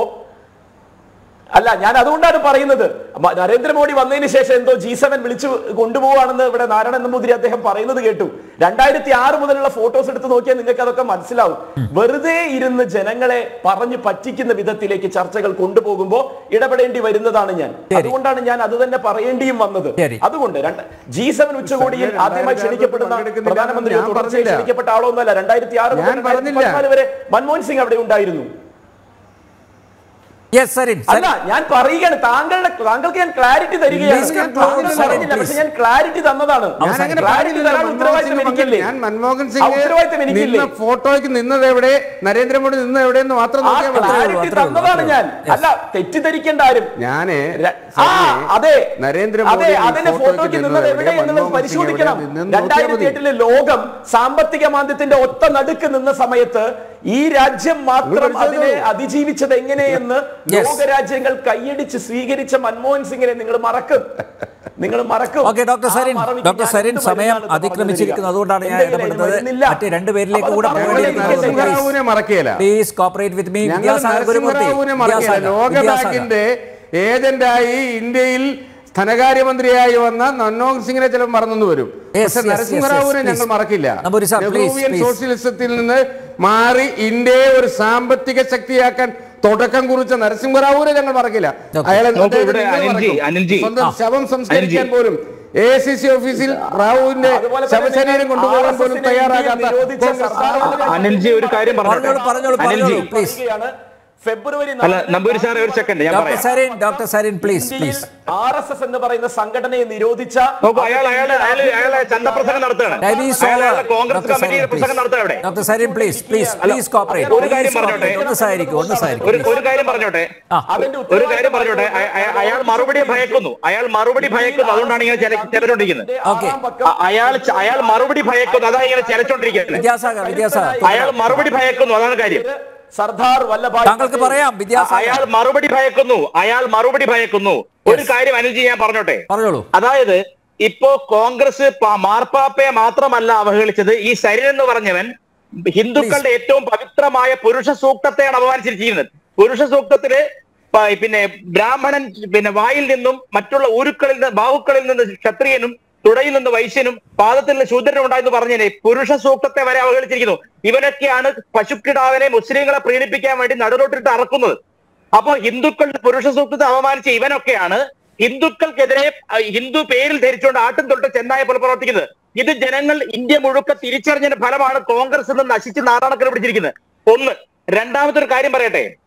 Speaker 3: അല്ല ഞാൻ അതുകൊണ്ടാണ് പറയുന്നത് മ- നരേന്ദ്രമോദി വന്നതിന് ശേഷം എന്തോ ജി സെവൻ വിളിച്ചു കൊണ്ടുപോവാണെന്ന് ഇവിടെ നാരായണൻ നമ്പൂതിരി അദ്ദേഹം പറയുന്നത് കേട്ടു രണ്ടായിരത്തി ആറ് മുതലുള്ള ഫോട്ടോസ് എടുത്ത് നോക്കിയാൽ നിങ്ങൾക്ക് അതൊക്കെ മനസ്സിലാവും വെറുതെ ഇരുന്ന് ജനങ്ങളെ പറഞ്ഞു പറ്റിക്കുന്ന വിധത്തിലേക്ക് ചർച്ചകൾ കൊണ്ടുപോകുമ്പോൾ ഇടപെടേണ്ടി വരുന്നതാണ് ഞാൻ
Speaker 1: ശരി.
Speaker 3: അതുകൊണ്ടാണ് ഞാൻ അത് തന്നെ പറയേണ്ടിയും വന്നത്
Speaker 1: ശരി.
Speaker 3: അതുകൊണ്ട് ജി സെവൻ ഉച്ചകോടിയിൽ
Speaker 2: രണ്ടായിരത്തി
Speaker 3: ആദ്യമായി
Speaker 2: ആറിൽ
Speaker 3: ക്ഷണിക്കപ്പെടുന്ന
Speaker 2: പങ്കെടുക്കുന്നില്ല
Speaker 3: പ്രധാനമന്ത്രി
Speaker 2: എന്ന് ഞാൻ
Speaker 3: തുടർച്ചയായി
Speaker 2: പറഞ്ഞില്ല.
Speaker 3: ക്ഷണിക്കപ്പെട്ട ആളൊന്നുമല്ല രണ്ടായിരത്തി ആറ് മുതൽ
Speaker 2: ഞാൻ പറഞ്ഞില്ല.
Speaker 3: പതിനാല് വരെ മൻമോഹൻ സിംഗ് അവിടെ ഉണ്ടായിരുന്നു
Speaker 1: യെസ് സരിൻ
Speaker 3: അല്ല ഞാൻ പറയുകയാണ് താങ്കളുടെ താങ്കൾക്ക് ഞാൻ ക്ലാരിറ്റി തരികയാണ്
Speaker 1: Please conclude,
Speaker 3: താങ്കൾ
Speaker 1: sir,
Speaker 3: പറഞ്ഞില്ല
Speaker 1: please.
Speaker 3: പക്ഷെ ഞാൻ ക്ലാരിറ്റി തന്നതാണ്
Speaker 2: ഞാൻ അങ്ങനെ
Speaker 3: ക്ലാരിറ്റി
Speaker 2: പറഞ്ഞില്ലല്ലോ.
Speaker 3: തരാൻ
Speaker 2: മൻമോഹൻ
Speaker 3: ഉത്തരവാദിത്തം
Speaker 2: സിംഗ്
Speaker 3: എനിക്കില്ലേ
Speaker 2: ഞാൻ മൻമോഹൻ
Speaker 3: ആ
Speaker 2: സിംഗ്
Speaker 3: ഉത്തരവാദിത്തം എനിക്കില്ലേ
Speaker 2: നിന്ന ഫോട്ടോയ്ക്ക് നിന്നത് എവിടെ നരേന്ദ്രമോദി നിന്നത് എവിടെ എന്ന് മാത്രം
Speaker 3: ആ
Speaker 2: നോക്കിയാൽ മതി
Speaker 3: ക്ലാരിറ്റി
Speaker 1: അത്രേ ഉള്ളൂ,
Speaker 3: തന്നതാണ്
Speaker 1: അത്രേ
Speaker 3: ഞാൻ
Speaker 1: ഉള്ളൂ. Yes.
Speaker 3: അല്ല തെറ്റിദ്ധരിക്കേണ്ട ആരും
Speaker 2: ഞാന്
Speaker 3: ര- ആ,
Speaker 2: സരിനെ
Speaker 3: അതെ
Speaker 2: നരേന്ദ്രമോദി
Speaker 3: അതെ അതിന്റെ
Speaker 2: ഫോട്ടോയ്ക്ക്
Speaker 3: ഫോട്ടോയ്ക്ക്
Speaker 2: നിന്നത്
Speaker 3: നിന്നത്
Speaker 2: എവിടെ,
Speaker 3: എവിടെ എന്നുള്ളത്
Speaker 2: മൻമോഹൻ സിംഗ്
Speaker 3: പരിശോധിക്കണം
Speaker 2: എവിടെ നിന്നെന്ന് നോക്കിയാൽ
Speaker 3: രണ്ടായിരത്തി
Speaker 2: മതി.
Speaker 3: എട്ടിലെ ലോകം സാമ്പത്തിക മാന്ദ്യത്തിന്റെ ഒത്ത നടുക്ക് നിന്ന സമയത്ത് ഈ രാജ്യം മാത്രം
Speaker 2: നിങ്ങൾ
Speaker 3: അതിനെ
Speaker 2: പരിശോധിച്ചോ?
Speaker 3: അതിജീവിച്ചത് എങ്ങനെയെന്ന്
Speaker 1: Yes.
Speaker 3: ലോകരാജ്യങ്ങൾ കൈയടിച്ച് സ്വീകരിച്ച മൻമോഹൻ സിംഗിനെ നിങ്ങൾ മറക്കും നിങ്ങൾ മറക്കും
Speaker 1: ഓക്കെ ഡോക്ടർ
Speaker 3: ആ
Speaker 1: സരിൻ
Speaker 3: മറവിക്ക്
Speaker 1: ഡോക്ടർ
Speaker 3: ഞാൻ
Speaker 1: സരിൻ
Speaker 3: എന്ത്
Speaker 1: സമയം
Speaker 3: മരുന്നാണ് ഇത്
Speaker 1: അതിക്രമിച്ചിരിക്കുന്നു
Speaker 3: പറഞ്ഞു
Speaker 1: അതുകൊണ്ടാണ് ഞാൻ
Speaker 3: തരിക? എന്റെ കയ്യിൽ
Speaker 1: ഇടപെടുന്നത്
Speaker 3: മരുന്നില്ല.
Speaker 1: മറ്റ് രണ്ടുപേരിലേക്ക്
Speaker 3: അപ്പോൾ
Speaker 1: കൂടെ
Speaker 3: അത്
Speaker 2: ഞങ്ങൾ
Speaker 3: പറഞ്ഞിരിക്കട്ടെ.
Speaker 1: പോകേണ്ടിയിരിക്കുന്നു
Speaker 2: നരസിംഹറാവുവിനെ മറക്കുകയില്ല
Speaker 1: പ്ലീസ് കോപ്പറേറ്റ് വിത്ത് മീ
Speaker 2: ഞങ്ങൾ
Speaker 1: വിദ്യാസാഗർ ഗുരുമൂർത്തി
Speaker 2: നരസിംഹറാവുവിനെ മറക്കില്ല
Speaker 1: വിദ്യാസാഗർ
Speaker 2: ലോക
Speaker 1: വിദ്യാസാഗർ
Speaker 2: ബാങ്കിന്റെ ഏജന്റായി ഇന്ത്യയിൽ ധനകാര്യമന്ത്രിയായി വന്ന മൻമോഹൻ സിംഗിനെ ചിലപ്പോൾ മറന്നു വരും
Speaker 1: Yes,
Speaker 2: പക്ഷെ
Speaker 1: yes, yes,
Speaker 2: നരസിംഹറാവുവിനെ
Speaker 1: yes,
Speaker 2: ഞങ്ങൾ
Speaker 1: please.
Speaker 2: മറക്കില്ല
Speaker 1: Namboori sir, please,
Speaker 2: Nehruvian
Speaker 1: please.
Speaker 2: സോഷ്യലിസത്തിൽ നിന്ന് മാറി ഇന്ത്യയെ ഒരു സാമ്പത്തിക ശക്തിയാക്കാൻ തുടക്കം കുറിച്ച നരസിംഹറാവുവിനെ ഞങ്ങൾ മറക്കില്ല
Speaker 1: Okay.
Speaker 2: അയാളെ
Speaker 4: നോക്കൂ,
Speaker 2: അദ്ദേഹത്തെ
Speaker 4: ഇവിടെ
Speaker 2: നിങ്ങൾ
Speaker 4: അനിൽജി,
Speaker 2: മറക്കും.
Speaker 4: അനിൽജി.
Speaker 2: സ്വന്തം
Speaker 1: ആ.
Speaker 2: ശവം സംസ്കരിക്കാൻ
Speaker 4: അനിൽജി.
Speaker 2: പോലും എ സി സി ഓഫീസിൽ റാവുവിന്റെ
Speaker 3: അതുപോലെ തന്നെ
Speaker 2: ശവശരീരം
Speaker 3: നിങ്ങൾ
Speaker 2: കൊണ്ടുപോകാൻ പോലും
Speaker 3: RSS നെ
Speaker 2: തയ്യാറാകാത്ത
Speaker 3: നിരോധിച്ച
Speaker 2: കോൺഗ്രസ്
Speaker 3: സർക്കാർ
Speaker 4: അനിൽജി ഒരു കാര്യം പറഞ്ഞോട്ടെ
Speaker 1: പറഞ്ഞോളൂ, പറഞ്ഞോളൂ,
Speaker 4: അനിൽജി
Speaker 1: പറഞ്ഞോളൂ. please.
Speaker 3: പറയുകയാണ്, ഫെബ്രുവരി
Speaker 4: അല്ല നമ്പൂരി സാറേ ഒരു സെക്കൻഡ് ഞാൻ
Speaker 1: ഡോക്ടർ
Speaker 4: പറയാം
Speaker 1: Sarin doctor Sarin please please
Speaker 3: R S S എന്ന് പറയുന്ന സംഘടനയെ നിരോധിച്ച
Speaker 4: നോക്കൂ അയാൾ അയാൾ അയാൾ അയാളെ ചന്തപ്രസംഗം നടത്തുകയാണ്
Speaker 1: Time is
Speaker 4: അയാൾ
Speaker 1: over.
Speaker 4: അയാളെ കോൺഗ്രസ്
Speaker 1: Dr.
Speaker 4: കമ്മിറ്റിയിൽ
Speaker 1: Sarin,
Speaker 4: പ്രസംഗം
Speaker 1: please.
Speaker 4: നടത്തുക അവിടെ
Speaker 1: doctor Sarin please please please cooperate
Speaker 4: ഒരു കാര്യം പറഞ്ഞോട്ടെ.
Speaker 1: ഒന്ന് സഹകരിക്കും ഒന്ന്
Speaker 4: ഒരു
Speaker 1: സഹകരിക്കും
Speaker 4: ഒരു കാര്യം പറഞ്ഞോട്ടെ
Speaker 1: ആ.
Speaker 3: അതിന്റെ
Speaker 4: ഒരു കാര്യം പറഞ്ഞോട്ടെ അയ- അയ- അയാൾ മറുപടി ഭയക്കുന്നു അയാൾ മറുപടി ഭയക്കുന്നു അതുകൊണ്ടാണ് ഇങ്ങനെ ചെല- ചെലച്ചോണ്ടിരിക്കുന്നത്
Speaker 1: Okay.
Speaker 4: അ- അയാൾ ച- അയാൾ മറുപടി ഭയക്കുന്നു അതാണ് ഇങ്ങനെ ചെലച്ചോണ്ടിരിക്കുന്നത്
Speaker 1: വിദ്യാസാഗർ വിദ്യാസാഗർ
Speaker 4: അയാൾ മറുപടി ഭയക്കുന്നു അതാണ് കാര്യം
Speaker 3: സർദാർ വല്ലഭായ്
Speaker 1: താങ്കൾക്ക് പറയാം വിദ്യാസാഗർ
Speaker 4: അയാൾ മറുപടി ഭയക്കുന്നു അയാൾ മറുപടി ഭയക്കുന്നു ഒരു കാര്യം അനുജി ഞാൻ പറഞ്ഞോട്ടെ
Speaker 1: പറഞ്ഞോളൂ
Speaker 4: അതായത് ഇപ്പോ കോൺഗ്രസ് പ- മാർപ്പാപ്പയെ മാത്രമല്ല അവഹേളിച്ചത് ഈ സരിൻ എന്ന് പറഞ്ഞവൻ ഹിന്ദുക്കളുടെ ഏറ്റവും പവിത്രമായ പുരുഷ സൂക്തത്തെയാണ് അപമാനിച്ചിരിക്കുന്നത് പുരുഷ സൂക്തത്തില് പ- പിന്നെ ബ്രാഹ്മണൻ പിന്നെ വായിൽ നിന്നും മറ്റുള്ള ഉരുക്കളിൽ നിന്ന് ബാഹുക്കളിൽ നിന്ന് ക്ഷത്രിയനും തുടയിൽ നിന്ന് വൈശ്യനും പാദത്തിൽ നിന്ന് ശൂദ്രനും ഉണ്ടായെന്ന് പറഞ്ഞതിനെ പുരുഷ സൂക്തത്തെ വരെ അവഹേളിച്ചിരിക്കുന്നു ഇവനൊക്കെയാണ് പശുക്കിടാവിനെ മുസ്ലിങ്ങളെ പ്രീണിപ്പിക്കാൻ വേണ്ടി നടുറോട്ടിട്ട് അറക്കുന്നത് അപ്പൊ ഹിന്ദുക്കളുടെ പുരുഷ സൂക്തത്തെ അപമാനിച്ച ഇവനൊക്കെയാണ് ഹിന്ദുക്കൾക്കെതിരെ അഹ് ഹിന്ദു പേരിൽ ധരിച്ചുകൊണ്ട് ആട്ടും തൊട്ട് ചെന്നായ പോലെ പ്രവർത്തിക്കുന്നത് ഇത് ജനങ്ങൾ ഇന്ത്യ മുഴുക്ക തിരിച്ചറിഞ്ഞതിന്റെ ഫലമാണ് കോൺഗ്രസ് നിന്ന് നശിച്ച് നാടാണക്കൽ പിടിച്ചിരിക്കുന്നത് ഒന്ന് രണ്ടാമത്തെ ഒരു കാര്യം പറയട്ടെ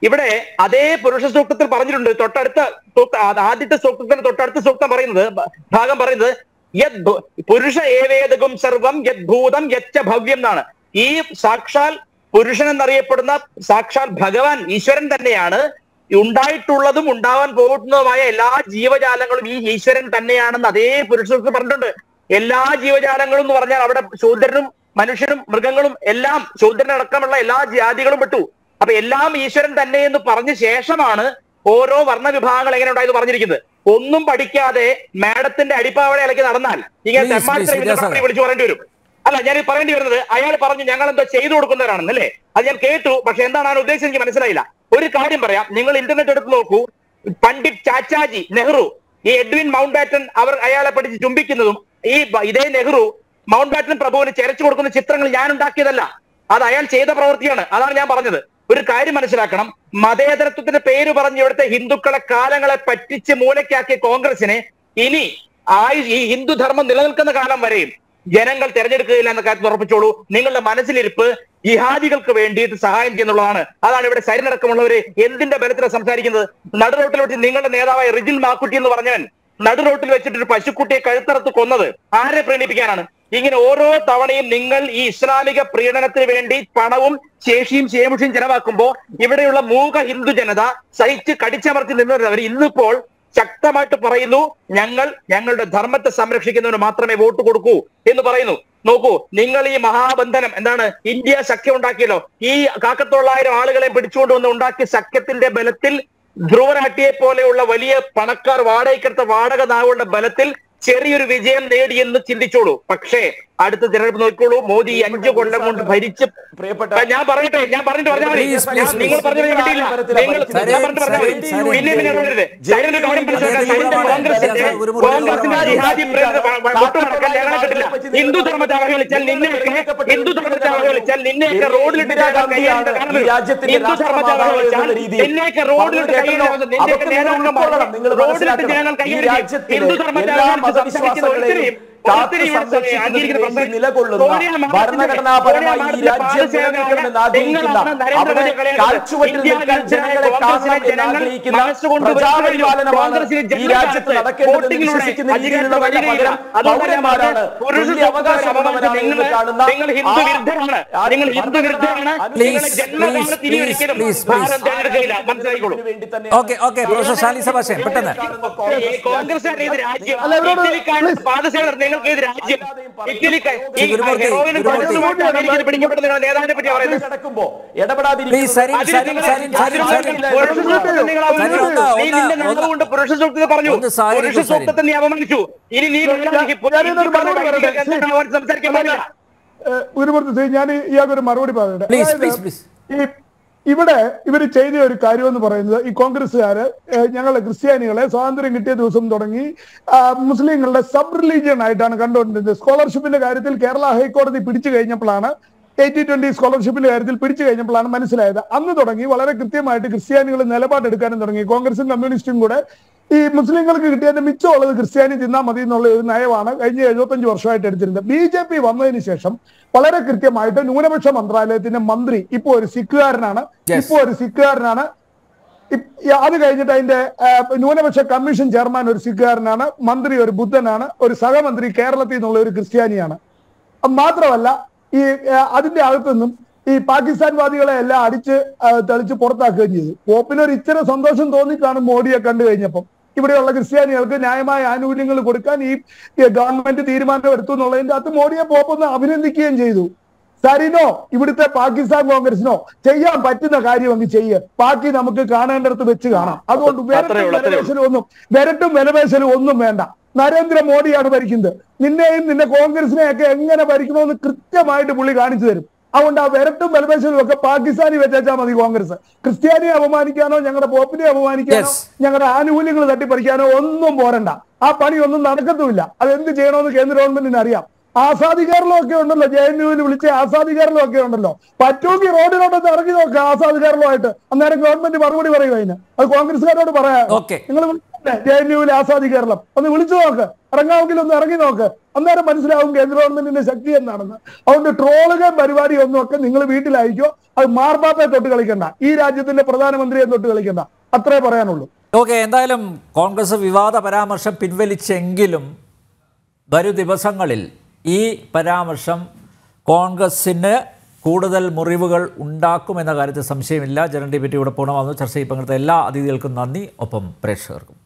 Speaker 4: ഇവിടെ അതേ പുരുഷ സൂക്തത്തിൽ പറഞ്ഞിട്ടുണ്ട് തൊട്ടടുത്ത സൂക്ത ആ- ആദ്യത്തെ സൂക്തത്തിന് തൊട്ടടുത്ത സൂക്തം പറയുന്നത് ഭ- ഭാഗം പറയുന്നത് യത് ഭൂ- പുരുഷ ഏവേദകും സർവം യത് ഭൂതം യച്ച ഭവ്യം എന്നാണ് ഈ സാക്ഷാൽ പുരുഷൻ എന്നറിയപ്പെടുന്ന സാക്ഷാൽ ഭഗവാൻ ഈശ്വരൻ തന്നെയാണ് ഉണ്ടായിട്ടുള്ളതും ഉണ്ടാവാൻ പോകുന്നതുമായ എല്ലാ ജീവജാലങ്ങളും ഈ ഈശ്വരൻ തന്നെയാണെന്ന് അതേ പുരുഷ സൂക്തത്തിൽ പറഞ്ഞിട്ടുണ്ട് എല്ലാ ജീവജാലങ്ങളും എന്ന് പറഞ്ഞാൽ അവിടെ ശൂദ്രനും മനുഷ്യരും മൃഗങ്ങളും എല്ലാം ശൂദ്രനടക്കമുള്ള എല്ലാ ജാതികളും പെട്ടു അപ്പൊ എല്ലാം ഈശ്വരൻ തന്നെ എന്ന് പറഞ്ഞ ശേഷമാണ് ഓരോ വർണ്ണ വിഭാഗങ്ങൾ എങ്ങനെ ഉണ്ടായെന്ന് പറഞ്ഞിരിക്കുന്നത് ഒന്നും പഠിക്കാതെ മാഡത്തിന്റെ അടിപ്പാവട ഇലക്ക് നടന്നാൽ ഇങ്ങനെ
Speaker 1: Please,
Speaker 4: തെമ്മാടിത്തരം
Speaker 1: please,
Speaker 4: ഇതിന്റെ
Speaker 1: വിദ്യാസാഗർ.
Speaker 4: പുറകെ വിളിച്ചു പറയേണ്ടി വരും അല്ല ഞാൻ ഈ പറയേണ്ടി വരുന്നത് അയാൾ പറഞ്ഞു ഞങ്ങൾ എന്തോ ചെയ്തു കൊടുക്കുന്നവരാണെന്ന് അല്ലേ അത് ഞാൻ കേട്ടു പക്ഷെ എന്താണ് ആ ഉദ്ദേശം എനിക്ക് മനസ്സിലായില്ല ഒരു കാര്യം പറയാം നിങ്ങൾ ഇന്റർനെറ്റ് എടുത്ത് നോക്കൂ പണ്ഡിറ്റ് ചാച്ചാജി നെഹ്റു ഈ എഡ്വിൻ മൗണ്ട് ബാറ്റൻ അവർ അയാളെ പഠിച്ച് ചുംബിക്കുന്നതും ഈ ബ- ഇതേ നെഹ്റു മൗണ്ട് ബാറ്റൻ പ്രഭുവിന് ചെരച്ചു കൊടുക്കുന്ന ചിത്രങ്ങൾ ഞാൻ ഉണ്ടാക്കിയതല്ല അത് അയാൾ ചെയ്ത പ്രവൃത്തിയാണ് അതാണ് ഞാൻ പറഞ്ഞത് ഒരു കാര്യം മനസ്സിലാക്കണം മതേതരത്വത്തിന്റെ പേര് പറഞ്ഞ് ഇവിടുത്തെ ഹിന്ദുക്കളെ കാലങ്ങളെ പറ്റിച്ച് മൂലക്കാക്കിയ കോൺഗ്രസിനെ ഇനി ആയു ഈ ഹിന്ദുധർമ്മം നിലനിൽക്കുന്ന കാലം വരെയും ജനങ്ങൾ തെരഞ്ഞെടുക്കുകയില്ല എന്ന കാര്യത്തിൽ ഉറപ്പിച്ചോളൂ നിങ്ങളുടെ മനസ്സിലിരിപ്പ് ജിഹാദികൾക്ക് വേണ്ടിയിട്ട് സഹായം ചെയ്യുന്നുള്ളതാണ് അതാണ് ഇവിടെ സരിനടക്കമുള്ളവര് എന്തിന്റെ ബലത്തിലാണ് സംസാരിക്കുന്നത് നടുറോട്ടിൽ വെച്ച് നിങ്ങളുടെ നേതാവായ റിജിൽ മാക്കുട്ടി എന്ന് പറഞ്ഞവൻ നടുറോട്ടിൽ വെച്ചിട്ട് ഒരു പശുക്കുട്ടിയെ കഴുത്തറത്ത് കൊന്നത് ആരെ പ്രീണിപ്പിക്കാനാണ് ഇങ്ങനെ ഓരോ തവണയും നിങ്ങൾ ഈ ഇസ്ലാമിക പ്രീണനത്തിന് വേണ്ടി പണവും ശേഷിയും ശേമുഷിയും ചെലവാക്കുമ്പോൾ ഇവിടെയുള്ള മൂക ഹിന്ദു ജനത സഹിച്ച് കടിച്ചമർത്തി നിന്നവർ ഇന്നിപ്പോൾ ശക്തമായിട്ട് പറയുന്നു ഞങ്ങൾ ഞങ്ങളുടെ ധർമ്മത്തെ സംരക്ഷിക്കുന്നതിന് മാത്രമേ വോട്ട് കൊടുക്കൂ എന്ന് പറയുന്നു നോക്കൂ നിങ്ങൾ ഈ മഹാബന്ധനം എന്താണ് ഇന്ത്യ സഖ്യം ഉണ്ടാക്കിയല്ലോ ഈ കാക്കത്തൊള്ളായിരം ആളുകളെ പിടിച്ചുകൊണ്ട് വന്ന് ഉണ്ടാക്കിയ സഖ്യത്തിന്റെ ബലത്തിൽ ധ്രുവനാട്ടിയെ പോലെയുള്ള വലിയ പണക്കാർ വാടകയ്ക്കെടുത്ത വാടക നാവുകളുടെ ബലത്തിൽ ചെറിയൊരു വിജയം നേടിയെന്ന് ചിന്തിച്ചോളൂ പക്ഷേ അടുത്ത തിരഞ്ഞെടുപ്പ് നോക്കിക്കോളൂ മോദി ഈ അഞ്ചു കൊല്ലം കൊണ്ട് ഭരിച്ച്
Speaker 3: പ്രിയപ്പെട്ട-
Speaker 4: ഞാൻ പറയട്ടെ ഞാൻ പറഞ്ഞിട്ട് പറഞ്ഞാൽ മതി
Speaker 1: Please, please,
Speaker 4: ഞാൻ- നിങ്ങൾ
Speaker 1: please.
Speaker 4: പറഞ്ഞത് ഞാൻ വിട്ടില്ല നിങ്ങൾ ഞാൻ പറഞ്ഞിട്ട് പറഞ്ഞാൽ മതി
Speaker 1: സരിൻ,
Speaker 4: പിന്നെ പിന്നെ ഇടപെടരുത് സൈലന്റ് കാര്യം മനസ്സിലാക്കാൻ സൈലന്റ് കോൺഗ്രസിന്റെ
Speaker 1: ഒരു മുറി
Speaker 4: കോൺഗ്രസിന്റെ ജിഹാദി വിട്ടുനടക്കാൻ ഞങ്ങളെ കിട്ടില്ല ഹിന്ദു ധർമ്മത്തെ അവഹേളിച്ചാൽ നിന്നെയൊക്കെ ഹിന്ദു ധർമ്മത്തെ അവഹേളിച്ചാൽ നിന്നെയൊക്കെ റോഡിലിട്ട് ചാടാൻ കഴിയാത്ത കാരണം ഹിന്ദു ധർമ്മത്തെ അവഹേളിച്ചാൽ നിന്നെയൊക്കെ റോഡിലിട്ട് കൈയ്യേണ്ട നിന്നെയൊക്കെ നേതാക്കന്മാർ റോഡിലിട്ട് ജനങ്ങൾ കൈയ്യേറി ഹിന്ദു ധർമ്മത്തെ അവഹേളിച്ച് സംസാരിക്കുന്ന ഒരുത്തരെയും ഒരുത്തരെയും ഇവിടെ അംഗീകരിക്കുന്ന പ്രശ്നം
Speaker 3: നിലകൊള്ളുന്ന
Speaker 4: സോണിയ മാർട്ടിന്റെ-
Speaker 3: ഭരണഘടനാപരമായി ഈ
Speaker 4: സോണിയ
Speaker 3: രാജ്യം
Speaker 4: മാർട്ടിന്റെ
Speaker 3: നിലനിൽക്കണമെന്ന്
Speaker 4: പാദസേവകനാണ്.
Speaker 3: ആഗ്രഹിക്കുന്ന
Speaker 4: നിങ്ങളാണ് നരേന്ദ്രമോദി
Speaker 3: അവിടെ
Speaker 4: കളിയാക്കുന്നത്.
Speaker 3: കാഴ്ചവട്ടിൽ
Speaker 4: ഇന്ത്യ
Speaker 3: നിൽക്കാൻ
Speaker 4: രാജ്യത്തിലെ
Speaker 3: ജനങ്ങളെ
Speaker 4: കോൺഗ്രസിലെ
Speaker 3: കാണണം എന്ന്
Speaker 4: ജനങ്ങൾ
Speaker 3: ആഗ്രഹിക്കുന്ന
Speaker 4: മനസ്സുകൊണ്ട്
Speaker 3: പ്രജാപരിപാലനമാണ്
Speaker 4: കോൺഗ്രസിലെ
Speaker 3: ഈ
Speaker 4: ജനങ്ങൾ
Speaker 3: രാജ്യത്ത്
Speaker 4: കാണട്ടെ.
Speaker 3: നടക്കേണ്ടതെന്ന്
Speaker 4: വോട്ടിങ്ങിലൂടെ
Speaker 3: വിശ്വസിക്കുന്ന
Speaker 4: അധികാരത്തിൽ
Speaker 3: രീതിയിലുള്ളവരുടെ
Speaker 4: വരികയില്ല.
Speaker 3: പകരം
Speaker 4: അതുകൊണ്ട് ഞാൻ
Speaker 3: പൗരന്മാരാണ്
Speaker 4: പറഞ്ഞത് പുരുഷ
Speaker 3: തുല്യ അവകാശമുള്ളവരാണ്
Speaker 4: സ്വത്തുക്കളെ
Speaker 3: എന്ന്
Speaker 4: നിങ്ങൾ-
Speaker 3: കാണുന്ന
Speaker 4: നിങ്ങൾ ഹിന്ദു
Speaker 3: ആ-
Speaker 4: വിരുദ്ധരാണ്
Speaker 3: ആ-
Speaker 4: നിങ്ങൾ ഹിന്ദു വിരുദ്ധരാണ്
Speaker 1: Please,
Speaker 4: നിങ്ങളെ ജന്മകാലത്ത് ഇനി
Speaker 1: please,
Speaker 4: ഒരിക്കലും
Speaker 1: please,
Speaker 4: ഭാരതം
Speaker 1: please.
Speaker 4: തിരഞ്ഞെടുക്കുകയില്ല മനസ്സിലായിക്കോളൂ
Speaker 3: വേണ്ടി തന്നെ
Speaker 1: okay okay professor Shali Sebastian പെട്ടെന്ന്
Speaker 4: ഈ കോൺഗ്രസ്സുകാരുടെ ഇത് രാജ്യം
Speaker 6: അല്ല, ഇവരോട്
Speaker 4: ഇറ്റലിക്കാരുടെ
Speaker 6: please.
Speaker 4: പാദസേവർ നിങ്ങൾക്ക് ഇത് രാജ്യം ഇറ്റലിക്ക ഈ
Speaker 1: ഗുരുമൂർത്തി,
Speaker 4: ഹെറോയിനും
Speaker 1: ഗുരുമൂർത്തി.
Speaker 4: പണ്ടുമായിട്ട് അമേരിക്കയിൽ പിടിക്കപ്പെട്ട നിങ്ങളുടെ നേതാവിനെ പറ്റിയാണ് പറയുന്നത്
Speaker 3: കിടക്കുമ്പോ
Speaker 1: പ്ലീസ്
Speaker 3: ഇടപെടാതിരിക്കുന്നത്
Speaker 1: സരിൻ
Speaker 4: അതിൽ
Speaker 1: സരിൻ
Speaker 4: നിങ്ങൾ-
Speaker 1: സരിൻ സരിൻ
Speaker 4: അതിൽ
Speaker 1: സരിൻ
Speaker 4: നിങ്ങൾ പുരുഷ സൂക്തത്തെ നിങ്ങൾ
Speaker 1: സരിൻ ഒന്ന്
Speaker 4: അവമാനിച്ചു. നീ നിന്റെ
Speaker 1: ഒന്ന്
Speaker 4: നാവ് കൊണ്ട് പുരുഷ സൂക്തത്തെ പറഞ്ഞു
Speaker 1: ഒന്ന് സാരി
Speaker 4: പുരുഷ
Speaker 1: ഇട്ടു, സാരി.
Speaker 4: സൂക്തത്തെ നീ അപമാനിച്ചു ഇനി നീ
Speaker 6: ഞാനിതൊരു മറുപടി പറയട്ടെ.
Speaker 4: സംസാരിക്കാൻ പാടില്ല
Speaker 6: ഗുരുമൂർത്തി ഞാൻ ഇയാൾക്ക് ഒരു മറുപടി പറയട്ടെ
Speaker 1: Please,
Speaker 6: അതായത്
Speaker 1: please, please.
Speaker 6: ഈ ഇവിടെ ഇവർ ചെയ്ത ഒരു കാര്യം എന്ന് പറയുന്നത് ഈ കോൺഗ്രസ്സുകാര് ഏഹ്, ഞങ്ങളെ ക്രിസ്ത്യാനികളെ സ്വാതന്ത്ര്യം കിട്ടിയ ദിവസം തുടങ്ങി ആ, മുസ്ലിങ്ങളുടെ സബ് റിലീജിയൻ ആയിട്ടാണ് കണ്ടുകൊണ്ടിരുന്നത് സ്കോളർഷിപ്പിന്റെ കാര്യത്തിൽ കേരള ഹൈക്കോടതി പിടിച്ചു കഴിഞ്ഞപ്പോഴാണ് എയ്റ്റി ട്വന്റി സ്കോളർഷിപ്പിന്റെ കാര്യത്തിൽ പിടിച്ചു കഴിഞ്ഞപ്പോഴാണ് മനസ്സിലായത് അന്ന് തുടങ്ങി വളരെ കൃത്യമായിട്ട് ക്രിസ്ത്യാനികൾ നിലപാടെടുക്കാനും തുടങ്ങി കോൺഗ്രസും കമ്മ്യൂണിസ്റ്റും കൂടെ ഈ മുസ്ലിങ്ങൾക്ക് കിട്ടിയതിന്റെ മിച്ചമുള്ളത് ക്രിസ്ത്യാനി തിന്നാൽ മതി എന്നുള്ള ഒരു നയമാണ് കഴിഞ്ഞ എഴുപത്തഞ്ച് വർഷമായിട്ട് എടുത്തിരുന്നത് ബി ജെ പി വന്നതിന് ശേഷം വളരെ കൃത്യമായിട്ട് ന്യൂനപക്ഷ മന്ത്രാലയത്തിന്റെ മന്ത്രി ഇപ്പോ ഒരു സിഖുകാരനാണ്
Speaker 1: Yes.
Speaker 6: ഇപ്പോ ഒരു സിഖുകാരനാണ് ഇപ്- ഈ അത് കഴിഞ്ഞിട്ട് അതിന്റെ ആ, ന്യൂനപക്ഷ കമ്മീഷൻ ചെയർമാൻ ഒരു സിഖുകാരനാണ് മന്ത്രി ഒരു ബുദ്ധനാണ് ഒരു സഹമന്ത്രി കേരളത്തിൽ നിന്നുള്ള ഒരു ക്രിസ്ത്യാനിയാണ് അത് മാത്രമല്ല ഈ ആ, അതിന്റെ അകത്തുനിന്നും ഈ പാകിസ്ഥാൻവാദികളെ എല്ലാം അടിച്ച് ആ, തെളിച്ച് പുറത്താക്കുകയും ചെയ്തു പോപ്പിന് ഒരു ഇച്ചിരി സന്തോഷം തോന്നിക്കാണും മോഡിയെ കണ്ടു കഴിഞ്ഞപ്പം ഇവിടെയുള്ള ക്രിസ്ത്യാനികൾക്ക് ന്യായമായ ആനുകൂല്യങ്ങൾ കൊടുക്കാൻ ഈ ഈ ഗവൺമെന്റ് തീരുമാനം എടുത്തു എന്നുള്ളതിന്റെ അകത്ത് മോഡിയെ പോപ്പൊന്ന് അഭിനന്ദിക്കുകയും ചെയ്തു സരിനോ ഇവിടുത്തെ പാകിസ്ഥാൻ കോൺഗ്രസിനോ ചെയ്യാൻ പറ്റുന്ന കാര്യം അങ്ങ് ചെയ്യ് ബാക്കി നമുക്ക് കാണേണ്ടടുത്ത് വെച്ച് കാണാം അതുകൊണ്ട്
Speaker 4: അത്രേ
Speaker 6: വിരട്ടും
Speaker 4: ഉള്ളൂ, അത്രേ ഉള്ളൂ.
Speaker 6: വിലപേശലും ഒന്നും വിരട്ടും വിലപേശലും ഒന്നും വേണ്ട നരേന്ദ്രമോദിയാണ് ഭരിക്കുന്നത് നിന്നെയും നിന്നെ കോൺഗ്രസിനെയൊക്കെ എങ്ങനെ ഭരിക്കണമെന്ന് കൃത്യമായിട്ട് പുള്ളി കാണിച്ചു തരും അതുകൊണ്ട് ആ വിരട്ടും വിലപേശലും ഒക്കെ പാകിസ്ഥാനി വെച്ചാൽ മതി കോൺഗ്രസ് ക്രിസ്ത്യാനിയെ അപമാനിക്കാനോ ഞങ്ങളുടെ പോപ്പിനെ അപമാനിക്കാനോ
Speaker 1: Yes.
Speaker 6: ഞങ്ങളുടെ ആനുകൂല്യങ്ങൾ തട്ടിപ്പറിക്കാനോ ഒന്നും പോരണ്ട ആ പണി ഒന്നും നടക്കത്തുമില്ല അത് എന്ത് ചെയ്യണമെന്ന് കേന്ദ്ര ഗവൺമെന്റിന് അറിയാം ആസാദി കേരളം ഒക്കെ ഉണ്ടല്ലോ ജെ എൻ യുവിൽ വിളിച്ച ആസാദി കേരളം ഒക്കെ ഉണ്ടല്ലോ പറ്റുമെങ്കിൽ റോഡിലോട്ടൊന്ന് ഇറങ്ങി നോക്കുക ആസാദി കേരളമായിട്ട് അന്നേരം ഗവൺമെന്റ് മറുപടി പറയും അതിന് അത് കോൺഗ്രസ്സുകാരോട് പറയാം
Speaker 1: Okay.
Speaker 6: നിങ്ങൾ ജെ എൻ യുവിൽ ആസാദി കേരളം ഒന്ന് വിളിച്ചു നോക്ക് ഇറങ്ങാമെങ്കിൽ ഒന്ന് ഇറങ്ങി നോക്ക് അന്നേരം മനസ്സിലാവും കേന്ദ്ര ഗവൺമെന്റിന്റെ ശക്തി എന്താണെന്ന് അതുകൊണ്ട് ട്രോളുക പരിപാടി ഒന്നും ഒക്കെ നിങ്ങൾ വീട്ടിലയക്കോ അത് മാർപ്പാപ്പയെ തൊട്ട് കളിക്കണ്ട ഈ രാജ്യത്തിന്റെ പ്രധാനമന്ത്രിയെ തൊട്ട് കളിക്കണ്ട അത്രേ പറയാനുള്ളൂ
Speaker 1: ഓക്കെ എന്തായാലും കോൺഗ്രസ് വിവാദ പരാമർശം പിൻവലിച്ചെങ്കിലും വരും ദിവസങ്ങളിൽ ഈ പരാമർശം കോൺഗ്രസിന് കൂടുതൽ മുറിവുകൾ ഉണ്ടാക്കുമെന്ന കാര്യത്തിൽ സംശയമില്ല ജനറൽ ഡിബേറ്റ് ഇവിടെ പൂർണ്ണമാകുന്നു ചർച്ചയിൽ പങ്കെടുത്ത എല്ലാ അതിഥികൾക്കും നന്ദി ഒപ്പം പ്രേക്ഷകർക്കും